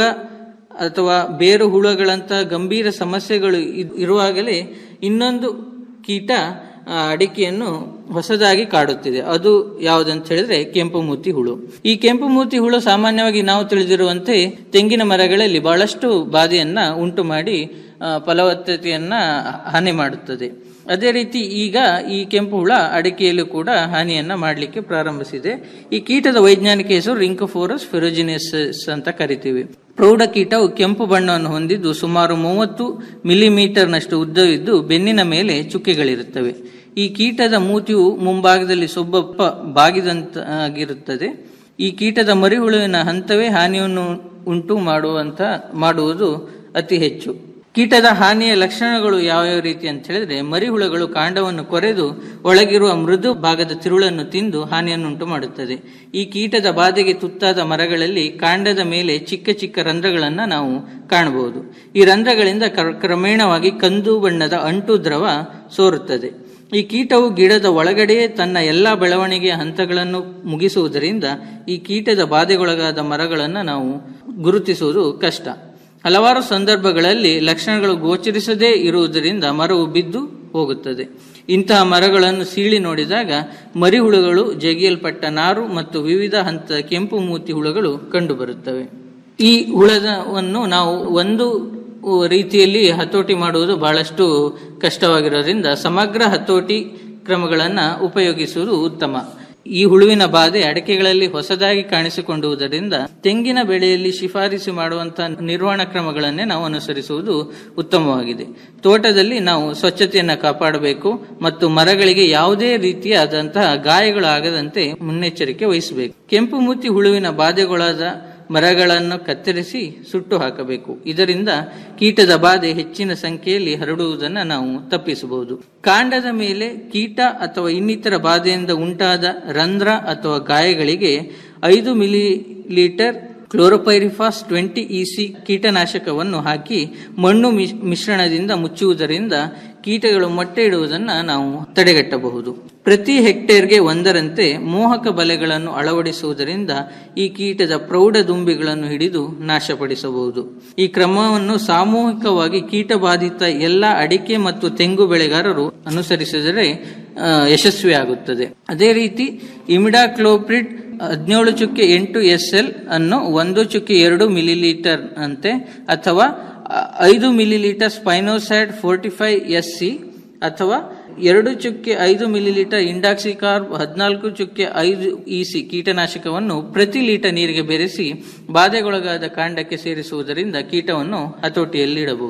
Speaker 14: ಅಥವಾ ಬೇರು ಹುಳುಗಳಂತಹ ಗಂಭೀರ ಸಮಸ್ಯೆಗಳು ಇದ್- ಇರುವಾಗಲೇ ಇನ್ನೊಂದು ಕೀಟ ಆ, ಅಡಿಕೆಯನ್ನು ಹೊಸದಾಗಿ ಕಾಡುತ್ತಿದೆ ಅದು ಯಾವುದಂತ ಹೇಳಿದ್ರೆ ಕೆಂಪು ಮೂತಿ ಹುಳು ಈ ಕೆಂಪು ಮೂತಿ ಹುಳು ಸಾಮಾನ್ಯವಾಗಿ ನಾವು ತಿಳಿದಿರುವಂತೆ ತೆಂಗಿನ ಮರಗಳಲ್ಲಿ ಬಹಳಷ್ಟು ಬಾಧೆಯನ್ನ ಉಂಟು ಮಾಡಿ ಆ, ಫಲವತ್ತತೆಯನ್ನ ಹಾನಿ ಮಾಡುತ್ತದೆ ಅದೇ ರೀತಿ ಈಗ ಈ ಕೆಂಪು ಹುಳ ಅಡಿಕೆಯಲ್ಲೂ ಕೂಡ ಹಾನಿಯನ್ನ ಮಾಡಲಿಕ್ಕೆ ಪ್ರಾರಂಭಿಸಿದೆ ಈ ಕೀಟದ ವೈಜ್ಞಾನಿಕ ಹೆಸರು ರಿಂಕೋಫೋರಸ್ ಫೆರೋಜಿನೆಸಸ್ ಅಂತ ಕರಿತೀವಿ ಪ್ರೌಢ ಕೀಟವು ಕೆಂಪು ಬಣ್ಣವನ್ನು ಹೊಂದಿದ್ದು ಸುಮಾರು ಮೂವತ್ತು ಮಿಲಿಮೀಟರ್ನಷ್ಟು ಉದ್ದವಿದ್ದು ಬೆನ್ನಿನ ಮೇಲೆ ಚುಕ್ಕೆಗಳಿರುತ್ತವೆ ಈ ಕೀಟದ ಮೂತಿಯು ಮುಂಭಾಗದಲ್ಲಿ ಸೊಬ್ಬಪ್ಪ ಬಾಗಿದಂತಾಗಿರುತ್ತದೆ ಈ ಕೀಟದ ಮರಿಹುಳುವಿನ ಹಂತವೇ ಹಾನಿಯನ್ನು ಉಂಟು ಮಾಡುವಂತ ಮಾಡುವುದು ಅತಿ ಹೆಚ್ಚು ಕೀಟದ ಹಾನಿಯ ಲಕ್ಷಣಗಳು ಯಾವ್ಯಾವ ರೀತಿ ಅಂತ ಹೇಳಿದ್ರೆ ಮರಿಹುಳುಗಳು ಕಾಂಡವನ್ನು ಕೊರೆದು ಒಳಗಿರುವ ಮೃದು ಭಾಗದ ತಿರುಳನ್ನು ತಿಂದು ಹಾನಿಯನ್ನುಂಟು ಮಾಡುತ್ತದೆ ಈ ಕೀಟದ ಬಾಧೆಗೆ ತುತ್ತಾದ ಮರಗಳಲ್ಲಿ ಕಾಂಡದ ಮೇಲೆ ಚಿಕ್ಕ ಚಿಕ್ಕ ರಂಧ್ರಗಳನ್ನು ನಾವು ಕಾಣಬಹುದು ಈ ರಂಧ್ರಗಳಿಂದ ಕ್ರ- ಕ್ರಮೇಣವಾಗಿ ಕಂದು ಬಣ್ಣದ ಅಂಟು ದ್ರವ ಸೋರುತ್ತದೆ ಈ ಕೀಟವು ಗಿಡದ ಒಳಗಡೆಯೇ ತನ್ನ ಎಲ್ಲಾ ಬೆಳವಣಿಗೆಯ ಹಂತಗಳನ್ನು ಮುಗಿಸುವುದರಿಂದ ಈ ಕೀಟದ ಬಾಧೆಗೊಳಗಾದ ಮರಗಳನ್ನು ನಾವು ಗುರುತಿಸುವುದು ಕಷ್ಟ ಹಲವಾರು ಸಂದರ್ಭಗಳಲ್ಲಿ ಲಕ್ಷಣಗಳು ಗೋಚರಿಸದೇ ಇರುವುದರಿಂದ ಮರವು ಬಿದ್ದು ಹೋಗುತ್ತದೆ ಇಂತಹ ಮರಗಳನ್ನು ಸೀಳಿ ನೋಡಿದಾಗ ಮರಿಹುಳುಗಳು ಜಗಿಯಲ್ಪಟ್ಟ ನಾರು ಮತ್ತು ವಿವಿಧ ಹಂತದ ಕೆಂಪು ಮೂತಿ ಹುಳುಗಳು ಕಂಡುಬರುತ್ತವೆ ಈ ಹುಳವನ್ನು ನಾವು ಒಂದು ರೀತಿಯಲ್ಲಿ ಹತೋಟಿ ಮಾಡುವುದು ಬಹಳಷ್ಟು ಕಷ್ಟವಾಗಿರೋದ್ರಿಂದ ಸಮಗ್ರ ಹತೋಟಿ ಕ್ರಮಗಳನ್ನು ಉಪಯೋಗಿಸುವುದು ಉತ್ತಮ ಈ ಹುಳುವಿನ ಬಾಧೆ ಅಡಕೆಗಳಲ್ಲಿ ಹೊಸದಾಗಿ ಕಾಣಿಸಿಕೊಂಡುವುದರಿಂದ ತೆಂಗಿನ ಬೆಳೆಯಲ್ಲಿ ಶಿಫಾರಸು ಮಾಡುವಂತಹ ನಿರ್ವಹಣಾ ಕ್ರಮಗಳನ್ನೇ ನಾವು ಅನುಸರಿಸುವುದು ಉತ್ತಮವಾಗಿದೆ ತೋಟದಲ್ಲಿ ನಾವು ಸ್ವಚ್ಛತೆಯನ್ನು ಕಾಪಾಡಬೇಕು ಮತ್ತು ಮರಗಳಿಗೆ ಯಾವುದೇ ರೀತಿಯಾದಂತಹ ಗಾಯಗಳಾಗದಂತೆ ಮುನ್ನೆಚ್ಚರಿಕೆ ವಹಿಸಬೇಕು ಕೆಂಪು ಮೂತಿ ಹುಳುವಿನ ಬಾಧೆಗೊಳಾದ ಮರಗಳನ್ನು ಕತ್ತರಿಸಿ ಸುಟ್ಟು ಹಾಕಬೇಕು ಇದರಿಂದ ಕೀಟದ ಬಾಧೆ ಹೆಚ್ಚಿನ ಸಂಖ್ಯೆಯಲ್ಲಿ ಹರಡುವುದನ್ನು ನಾವು ತಪ್ಪಿಸಬಹುದು ಕಾಂಡದ ಮೇಲೆ ಕೀಟ ಅಥವಾ ಇನ್ನಿತರ ಬಾಧೆಯಿಂದ ಉಂಟಾದ ರಂಧ್ರ ಅಥವಾ ಗಾಯಗಳಿಗೆ ಐದು millilitre chlorpyrifos twenty EC ಕೀಟನಾಶಕವನ್ನು ಹಾಕಿ ಮಣ್ಣು ಮಿಶ್- ಮಿಶ್ರಣದಿಂದ ಮುಚ್ಚುವುದರಿಂದ ಕೀಟಗಳು ಮೊಟ್ಟೆ ಇಡುವುದನ್ನು ನಾವು ತಡೆಗಟ್ಟಬಹುದು ಪ್ರತಿ ಹೆಕ್ಟೇರ್ಗೆ ಒಂದರಂತೆ ಮೋಹಕ ಬಲೆಗಳನ್ನು ಅಳವಡಿಸುವುದರಿಂದ ಈ ಕೀಟದ ಪ್ರೌಢ ದುಂಬಿಗಳನ್ನು ಹಿಡಿದು ನಾಶಪಡಿಸಬಹುದು ಈ ಕ್ರಮವನ್ನು ಸಾಮೂಹಿಕವಾಗಿ ಕೀಟಬಾಧಿತ ಎಲ್ಲ ಅಡಿಕೆ ಮತ್ತು ತೆಂಗು ಬೆಳೆಗಾರರು ಅನುಸರಿಸಿದರೆ ಆ, ಯಶಸ್ವಿಯಾಗುತ್ತದೆ ಅದೇ ರೀತಿ ಇಮಿಡಾಕ್ಲೋಪ್ರಿಡ್ ಹದಿನೇಳು ಚುಕ್ಕೆ ಎಂಟು ಎಸ್ ಎಲ್ ಅನ್ನು ಒಂದು ಚುಕ್ಕೆ ಎರಡು ಮಿಲಿಲೀಟರ್ ಅಂತೆ ಅಥವಾ ಆ, ಐದು millilitre spinosad forty five S C ಅಥವಾ ಎರಡು ಚುಕ್ಕೆ ಐದು ಮಿಲಿಲೀಟರ್ ಇಂಡಾಕ್ಸಿಕಾರ್ಬ್ ಹದಿನಾಲ್ಕು ಚುಕ್ಕೆ ಐದು ಇಸಿ ಕೀಟನಾಶಕವನ್ನು ಪ್ರತಿ ಲೀಟರ್ ನೀರಿಗೆ ಬೆರೆಸಿ ಬಾಧೆಗೊಳಗಾದ ಕಾಂಡಕ್ಕೆ ಸೇರಿಸುವುದರಿಂದ ಕೀಟವನ್ನು ಹತೋಟಿಯಲ್ಲಿಡಬಹುದು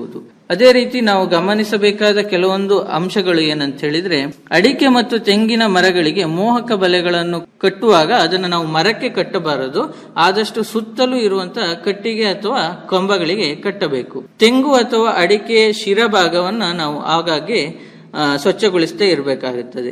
Speaker 14: ಅದೇ ರೀತಿ ನಾವು ಗಮನಿಸಬೇಕಾದ ಕೆಲವೊಂದು ಅಂಶಗಳು ಏನಂತ ಹೇಳಿದ್ರೆ ಅಡಿಕೆ ಮತ್ತು ತೆಂಗಿನ ಮರಗಳಿಗೆ ಮೋಹಕ ಬಲೆಗಳನ್ನು ಕಟ್ಟುವಾಗ ಅದನ್ನು ನಾವು ಮರಕ್ಕೆ ಕಟ್ಟಬಾರದು ಆದಷ್ಟು ಸುತ್ತಲೂ ಇರುವಂತಹ ಕಟ್ಟಿಗೆ ಅಥವಾ ಕೊಂಬಗಳಿಗೆ ಕಟ್ಟಬೇಕು ತೆಂಗು ಅಥವಾ ಅಡಿಕೆ ಶಿರಭಾಗವನ್ನ ನಾವು ಆಗಾಗ್ಗೆ ಆ, ಸ್ವಚ್ಛಗೊಳಿಸದೇ ಇರಬೇಕಾಗುತ್ತದೆ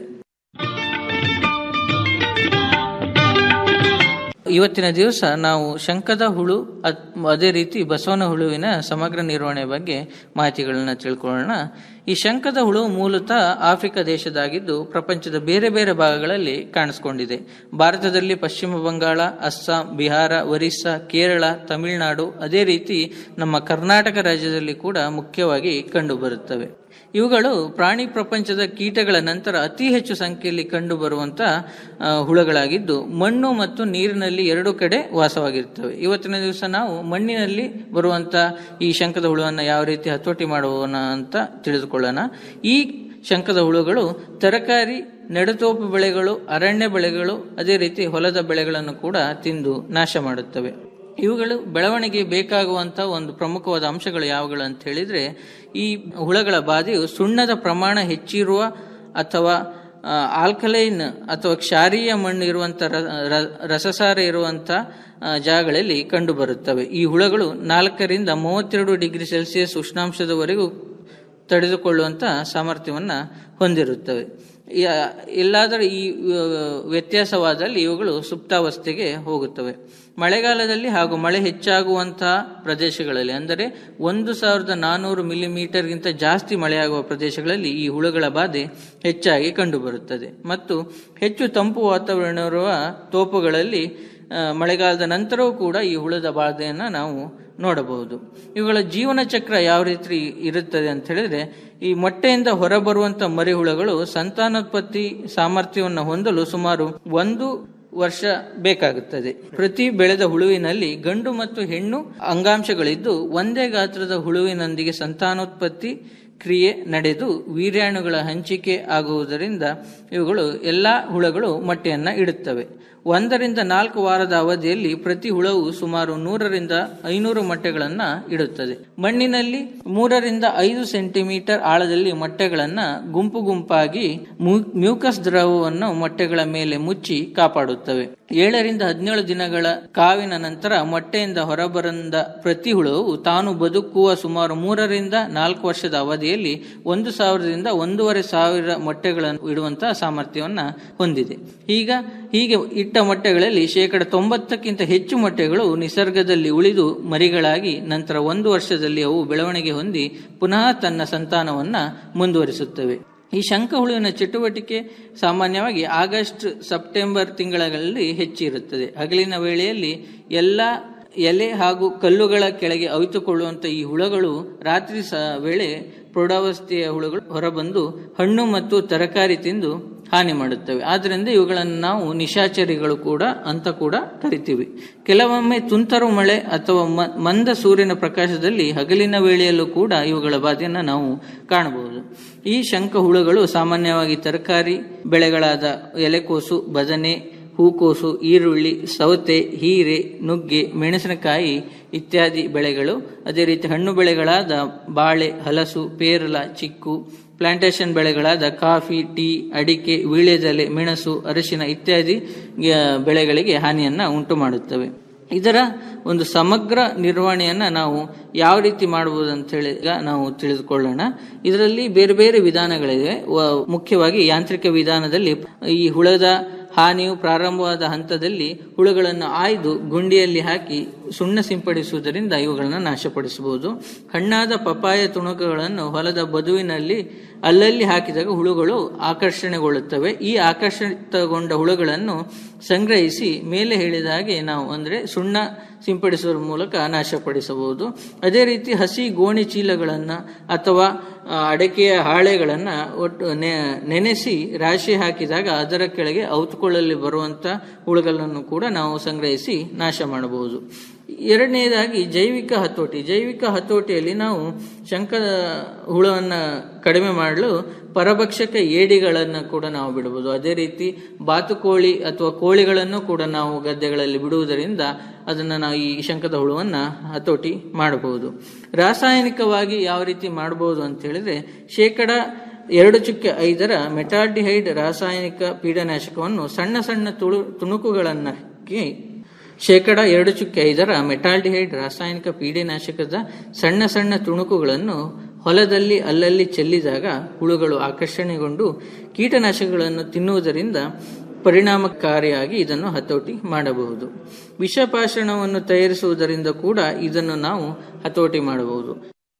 Speaker 14: ಇವತ್ತಿನ ದಿವಸ ನಾವು ಶಂಕದ ಹುಳು ಅದ್- ಅದೇ ರೀತಿ ಬಸವನ ಹುಳುವಿನ ಸಮಗ್ರ ನಿರ್ವಹಣೆ ಬಗ್ಗೆ ಮಾಹಿತಿಗಳನ್ನ ತಿಳ್ಕೊಳ್ಳೋಣ ಈ ಶಂಕದ ಹುಳು ಮೂಲತಃ ಆಫ್ರಿಕಾ ದೇಶದಾಗಿದ್ದು ಪ್ರಪಂಚದ ಬೇರೆ ಬೇರೆ ಭಾಗಗಳಲ್ಲಿ ಕಾಣಿಸ್ಕೊಂಡಿದೆ ಭಾರತದಲ್ಲಿ ಪಶ್ಚಿಮ ಬಂಗಾಳ ಅಸ್ಸಾಂ ಬಿಹಾರ ಒರಿಸ್ಸಾ ಕೇರಳ ತಮಿಳುನಾಡು ಅದೇ ರೀತಿ ನಮ್ಮ ಕರ್ನಾಟಕ ರಾಜ್ಯದಲ್ಲಿ ಕೂಡ ಮುಖ್ಯವಾಗಿ ಕಂಡುಬರುತ್ತವೆ ಇವುಗಳು ಪ್ರಾಣಿ ಪ್ರಪಂಚದ ಕೀಟಗಳ ನಂತರ ಅತಿ ಹೆಚ್ಚು ಸಂಖ್ಯೆಯಲ್ಲಿ ಕಂಡುಬರುವಂತ ಆ, ಹುಳುಗಳಾಗಿದ್ದು ಮಣ್ಣು ಮತ್ತು ನೀರಿನಲ್ಲಿ ಎರಡು ಕಡೆ ವಾಸವಾಗಿರ್ತವೆ ಇವತ್ತಿನ ದಿವಸ ನಾವು ಮಣ್ಣಿನಲ್ಲಿ ಬರುವಂತ ಈ ಶಂಕದ ಹುಳುವನ್ನು ಯಾವ ರೀತಿ ಹತೋಟಿ ಮಾಡುವನ ಅಂತ ತಿಳಿದುಕೊಳ್ಳೋಣ ಈ ಶಂಕದ ಹುಳುಗಳು ತರಕಾರಿ ನೆಡತೋಪು ಬೆಳೆಗಳು ಅರಣ್ಯ ಬೆಳೆಗಳು ಅದೇ ರೀತಿ ಹೊಲದ ಬೆಳೆಗಳನ್ನು ಕೂಡ ತಿಂದು ನಾಶ ಮಾಡುತ್ತವೆ ಇವುಗಳು ಬೆಳವಣಿಗೆ ಬೇಕಾಗುವಂತ ಒಂದು ಪ್ರಮುಖವಾದ ಅಂಶಗಳು ಯಾವುಗಳು ಅಂತ ಹೇಳಿದ್ರೆ ಈ ಹುಳಗಳ ಬಾಧೆಯು ಸುಣ್ಣದ ಪ್ರಮಾಣ ಹೆಚ್ಚಿರುವ ಅಥವಾ ಆ, ಆಲ್ಕಲೈನ್ ಅಥವಾ ಕ್ಷಾರೀಯ ಮಣ್ಣು ಇರುವಂತ ರ- ರ- ರಸಸಾರ ಇರುವಂತ ಆ, ಜಾಗಗಳಲ್ಲಿ ಕಂಡುಬರುತ್ತವೆ ಈ ಹುಳಗಳು ನಾಲ್ಕರಿಂದ ಮೂವತ್ತೆರಡು ಡಿಗ್ರಿ ಸೆಲ್ಸಿಯಸ್ ಉಷ್ಣಾಂಶದವರೆಗೂ ತಡೆದುಕೊಳ್ಳುವಂತ ಸಾಮರ್ಥ್ಯವನ್ನ ಹೊಂದಿರುತ್ತವೆ ಯ- ಎಲ್ಲಾದರೂ ಈ ಆ, ವ್ಯತ್ಯಾಸವಾದಲ್ಲಿ ಇವುಗಳು ಸುಪ್ತಾವಸ್ಥೆಗೆ ಹೋಗುತ್ತವೆ ಮಳೆಗಾಲದಲ್ಲಿ ಹಾಗೂ ಮಳೆ ಹೆಚ್ಚಾಗುವಂತಹ ಪ್ರದೇಶಗಳಲ್ಲಿ ಅಂದರೆ ಒಂದು ಸಾವಿರದ ನಾನೂರು ಮಿಲಿಮೀಟರ್ಗಿಂತ ಜಾಸ್ತಿ ಮಳೆಯಾಗುವ ಪ್ರದೇಶಗಳಲ್ಲಿ ಈ ಹುಳುಗಳ ಬಾಧೆ ಹೆಚ್ಚಾಗಿ ಕಂಡುಬರುತ್ತದೆ ಮತ್ತು ಹೆಚ್ಚು ತಂಪು ವಾತಾವರಣ ಇರುವ ತೋಪುಗಳಲ್ಲಿ ಆ, ಮಳೆಗಾಲದ ನಂತರವೂ ಕೂಡ ಈ ಹುಳದ ಬಾಧೆಯನ್ನು ನಾವು ನೋಡಬಹುದು ಇವುಗಳ ಜೀವನ ಚಕ್ರ ಯಾವ ರೀತಿ ಇರುತ್ತದೆ ಅಂತ ಹೇಳಿದ್ರೆ ಈ ಮೊಟ್ಟೆಯಿಂದ ಹೊರಬರುವಂತ ಮರಿಹುಳುಗಳು ಸಂತಾನೋತ್ಪತ್ತಿ ಸಾಮರ್ಥ್ಯವನ್ನು ಹೊಂದಲು ಸುಮಾರು ಒಂದು ವರ್ಷ ಬೇಕಾಗುತ್ತದೆ ಪ್ರತಿ ಬೆಳೆದ ಹುಳುವಿನಲ್ಲಿ ಗಂಡು ಮತ್ತು ಹೆಣ್ಣು ಅಂಗಾಂಶಗಳಿದ್ದು ಒಂದೇ ಗಾತ್ರದ ಹುಳುವಿನೊಂದಿಗೆ ಸಂತಾನೋತ್ಪತ್ತಿ ಕ್ರಿಯೆ ನಡೆದು ವೀರ್ಯಾಣುಗಳ ಹಂಚಿಕೆ ಆಗುವುದರಿಂದ ಇವುಗಳು ಎಲ್ಲಾ ಹುಳುಗಳು ಮೊಟ್ಟೆಯನ್ನ ಇಡುತ್ತವೆ ಒಂದರಿಂದ ನಾಲ್ಕು ವಾರದ ಅವಧಿಯಲ್ಲಿ ಪ್ರತಿ ಹುಳವು ಸುಮಾರು ನೂರರಿಂದ ಐನೂರು ಮೊಟ್ಟೆಗಳನ್ನ ಇಡುತ್ತದೆ ಮಣ್ಣಿನಲ್ಲಿ ಮೂರರಿಂದ ಐದು ಸೆಂಟಿಮೀಟರ್ ಆಳದಲ್ಲಿ ಮೊಟ್ಟೆಗಳನ್ನ ಗುಂಪು ಗುಂಪಾಗಿ ಮ್ಯೂ- ಮ್ಯೂಕಸ್ ದ್ರವವನ್ನು ಮೊಟ್ಟೆಗಳ ಮೇಲೆ ಮುಚ್ಚಿ ಕಾಪಾಡುತ್ತವೆ ಏಳರಿಂದ ಹದಿನೇಳು ದಿನಗಳ ಕಾವಿನ ನಂತರ ಮೊಟ್ಟೆಯಿಂದ ಹೊರಬರಂದ ಪ್ರತಿ ಹುಳುವು ತಾನು ಬದುಕುವ ಸುಮಾರು ಮೂರರಿಂದ ನಾಲ್ಕು ವರ್ಷದ ಅವಧಿಯಲ್ಲಿ ಒಂದು ಸಾವಿರದಿಂದ ಒಂದೂವರೆ ಸಾವಿರ ಮೊಟ್ಟೆಗಳನ್ನು ಇಡುವಂತಹ ಸಾಮರ್ಥ್ಯವನ್ನ ಹೊಂದಿದೆ ಈಗ ಹೀಗೆ ಇಟ್ಟ ಮೊಟ್ಟೆಗಳಲ್ಲಿ ಶೇಕಡ ತೊಂಬತ್ತಕ್ಕಿಂತ ಹೆಚ್ಚು ಮೊಟ್ಟೆಗಳು ನಿಸರ್ಗದಲ್ಲಿ ಉಳಿದು ಮರಿಗಳಾಗಿ ನಂತರ ಒಂದು ವರ್ಷದಲ್ಲಿ ಅವು ಬೆಳವಣಿಗೆ ಹೊಂದಿ ಪುನಃ ತನ್ನ ಸಂತಾನವನ್ನ ಮುಂದುವರಿಸುತ್ತವೆ ಈ ಶಂಖಹುಳುವಿನ ಚಟುವಟಿಕೆ ಸಾಮಾನ್ಯವಾಗಿ ಆಗಸ್ಟ್ ಸೆಪ್ಟೆಂಬರ್ ತಿಂಗಳಲ್ಲಿ ಹೆಚ್ಚಿರುತ್ತದೆ ಹಗಲಿನ ವೇಳೆಯಲ್ಲಿ ಎಲ್ಲ ಎಲೆ ಹಾಗೂ ಕಲ್ಲುಗಳ ಕೆಳಗೆ ಅವಿತುಕೊಳ್ಳುವಂತ ಈ ಹುಳಗಳು ರಾತ್ರಿ ಸ ವೇಳೆ ಪ್ರೌಢಾವಸ್ಥೆಯ ಹುಳುಗಳು ಹೊರಬಂದು ಹಣ್ಣು ಮತ್ತು ತರಕಾರಿ ತಿಂದು ಹಾನಿ ಮಾಡುತ್ತವೆ ಆದ್ದರಿಂದ ಇವುಗಳನ್ನು ನಾವು ನಿಶಾಚರಿಗಳು ಕೂಡ ಅಂತ ಕೂಡ ಕರಿತೀವಿ ಕೆಲವೊಮ್ಮೆ ತುಂತರು ಮಳೆ ಅಥವಾ ಮ- ಮಂದ ಸೂರ್ಯನ ಪ್ರಕಾಶದಲ್ಲಿ ಹಗಲಿನ ವೇಳೆಯಲ್ಲೂ ಕೂಡ ಇವುಗಳ ಬಾಧೆಯನ್ನು ನಾವು ಕಾಣಬಹುದು ಈ ಶಂಖ ಹುಳುಗಳು ಸಾಮಾನ್ಯವಾಗಿ ತರಕಾರಿ ಬೆಳೆಗಳಾದ ಎಲೆಕೋಸು ಬದನೆ ಹೂಕೋಸು ಈರುಳ್ಳಿ ಸೌತೆ ಹೀರೆ ನುಗ್ಗೆ ಮೆಣಸಿನಕಾಯಿ ಇತ್ಯಾದಿ ಬೆಳೆಗಳು ಅದೇ ರೀತಿ ಹಣ್ಣು ಬೆಳೆಗಳಾದ ಬಾಳೆ ಹಲಸು ಪೇರಲ ಚಿಕ್ಕು ಪ್ಲಾಂಟೇಶನ್ ಬೆಳೆಗಳಾದ ಕಾಫಿ ಟೀ ಅಡಿಕೆ ವೀಳ್ಯದೆಲೆ ಮೆಣಸು ಅರಿಶಿನ ಇತ್ಯಾದಿ ಆ, ಬೆಳೆಗಳಿಗೆ ಹಾನಿಯನ್ನ ಉಂಟು ಮಾಡುತ್ತವೆ ಇದರ ಒಂದು ಸಮಗ್ರ ನಿರ್ವಹಣೆಯನ್ನ ನಾವು ಯಾವ ರೀತಿ ಮಾಡಬಹುದು ಅಂತ ಹೇಳಿ ಈಗ ನಾವು ತಿಳಿದುಕೊಳ್ಳೋಣ ಇದರಲ್ಲಿ ಬೇರೆ ಬೇರೆ ವಿಧಾನಗಳಿವೆ ವ- ಮುಖ್ಯವಾಗಿ ಯಾಂತ್ರಿಕ ವಿಧಾನದಲ್ಲಿ ಈ ಹುಳದ ಹಾನಿಯು ಪ್ರಾರಂಭವಾದ ಹಂತದಲ್ಲಿ ಹುಳುಗಳನ್ನು ಆಯ್ದು ಗುಂಡಿಯಲ್ಲಿ ಹಾಕಿ ಸುಣ್ಣ ಸಿಂಪಡಿಸುವುದರಿಂದ ಇವುಗಳನ್ನು ನಾಶಪಡಿಸಬಹುದು ಹಣ್ಣಾದ ಪಪಾಯ ತುಣುಕುಗಳನ್ನು ಹೊಲದ ಬದುವಿನಲ್ಲಿ ಅಲ್ಲಲ್ಲಿ ಹಾಕಿದಾಗ ಹುಳುಗಳು ಆಕರ್ಷಣೆಗೊಳ್ಳುತ್ತವೆ ಈ ಆಕರ್ಷಿತಗೊಂಡ ಹುಳುಗಳನ್ನು ಸಂಗ್ರಹಿಸಿ ಮೇಲೆ ಹೇಳಿದ ಹಾಗೆ ನಾವು ಅಂದ್ರೆ ಸುಣ್ಣ ಸಿಂಪಡಿಸುವ ಮೂಲಕ ನಾಶಪಡಿಸಬಹುದು ಅದೇ ರೀತಿ ಹಸಿ ಗೋಣಿ ಚೀಲಗಳನ್ನು ಅಥವಾ ಆ, ಅಡಕೆಯ ಹಾಳೆಗಳನ್ನು ಒಟ್ಟು ನೆ- ನೆನೆಸಿ ರಾಶಿ ಹಾಕಿದಾಗ ಅದರ ಕೆಳಗೆ ಔತುಕೊಳ್ಳಲ್ಲಿ ಬರುವಂತ ಹುಳುಗಳನ್ನು ಕೂಡ ನಾವು ಸಂಗ್ರಹಿಸಿ ನಾಶ ಮಾಡಬಹುದು ಎರಡನೇದಾಗಿ ಜೈವಿಕ ಹತೋಟಿ ಜೈವಿಕ ಹತೋಟಿಯಲ್ಲಿ ನಾವು ಶಂಕ ಹುಳವನ್ನು ಕಡಿಮೆ ಮಾಡಲು ಪರಭಕ್ಷಕ ಏಡಿಗಳನ್ನು ಕೂಡ ನಾವು ಬಿಡಬಹುದು ಅದೇ ರೀತಿ ಬಾತುಕೋಳಿ ಅಥವಾ ಕೋಳಿಗಳನ್ನು ಕೂಡ ನಾವು ಗದ್ದೆಗಳಲ್ಲಿ ಬಿಡುವುದರಿಂದ ಅದನ್ನು ನಾವು ಈ ಶಂಕದ ಹುಳುವನ್ನು ಹತೋಟಿ ಮಾಡಬಹುದು ರಾಸಾಯನಿಕವಾಗಿ ಯಾವ ರೀತಿ ಮಾಡಬಹುದು ಅಂತ ಹೇಳಿದ್ರೆ ಶೇಕಡ ಎರಡು ಚುಕ್ಕೆ ಐದರ ಮೆಟಾಲ್ಡಿಹೈಡ್ ರಾಸಾಯನಿಕ ಪೀಡನಾಶಕವನ್ನು ಸಣ್ಣ ಸಣ್ಣ ತುಳು ತುಣುಕುಗಳನ್ನು ಹಾಕಿ ಶೇಕಡ ಎರಡು ಚುಕ್ಕೆ ಐದರ ಮೆಟಾಲ್ಡಿಹೈಡ್ ರಾಸಾಯನಿಕ ಪೀಡೆನಾಶಕದ ಸಣ್ಣ ಸಣ್ಣ ತುಣುಕುಗಳನ್ನು ಹೊಲದಲ್ಲಿ ಅಲ್ಲಲ್ಲಿ ಚೆಲ್ಲಿದಾಗ ಹುಳುಗಳು ಆಕರ್ಷಣೆಗೊಂಡು ಕೀಟನಾಶಕಗಳನ್ನು ತಿನ್ನುವುದರಿಂದ ಪರಿಣಾಮಕಾರಿಯಾಗಿ ಇದನ್ನು ಹತೋಟಿ ಮಾಡಬಹುದು ವಿಷಪಾಷಣವನ್ನು ತಯಾರಿಸುವುದರಿಂದ ಕೂಡ ಇದನ್ನು ನಾವು ಹತೋಟಿ ಮಾಡಬಹುದು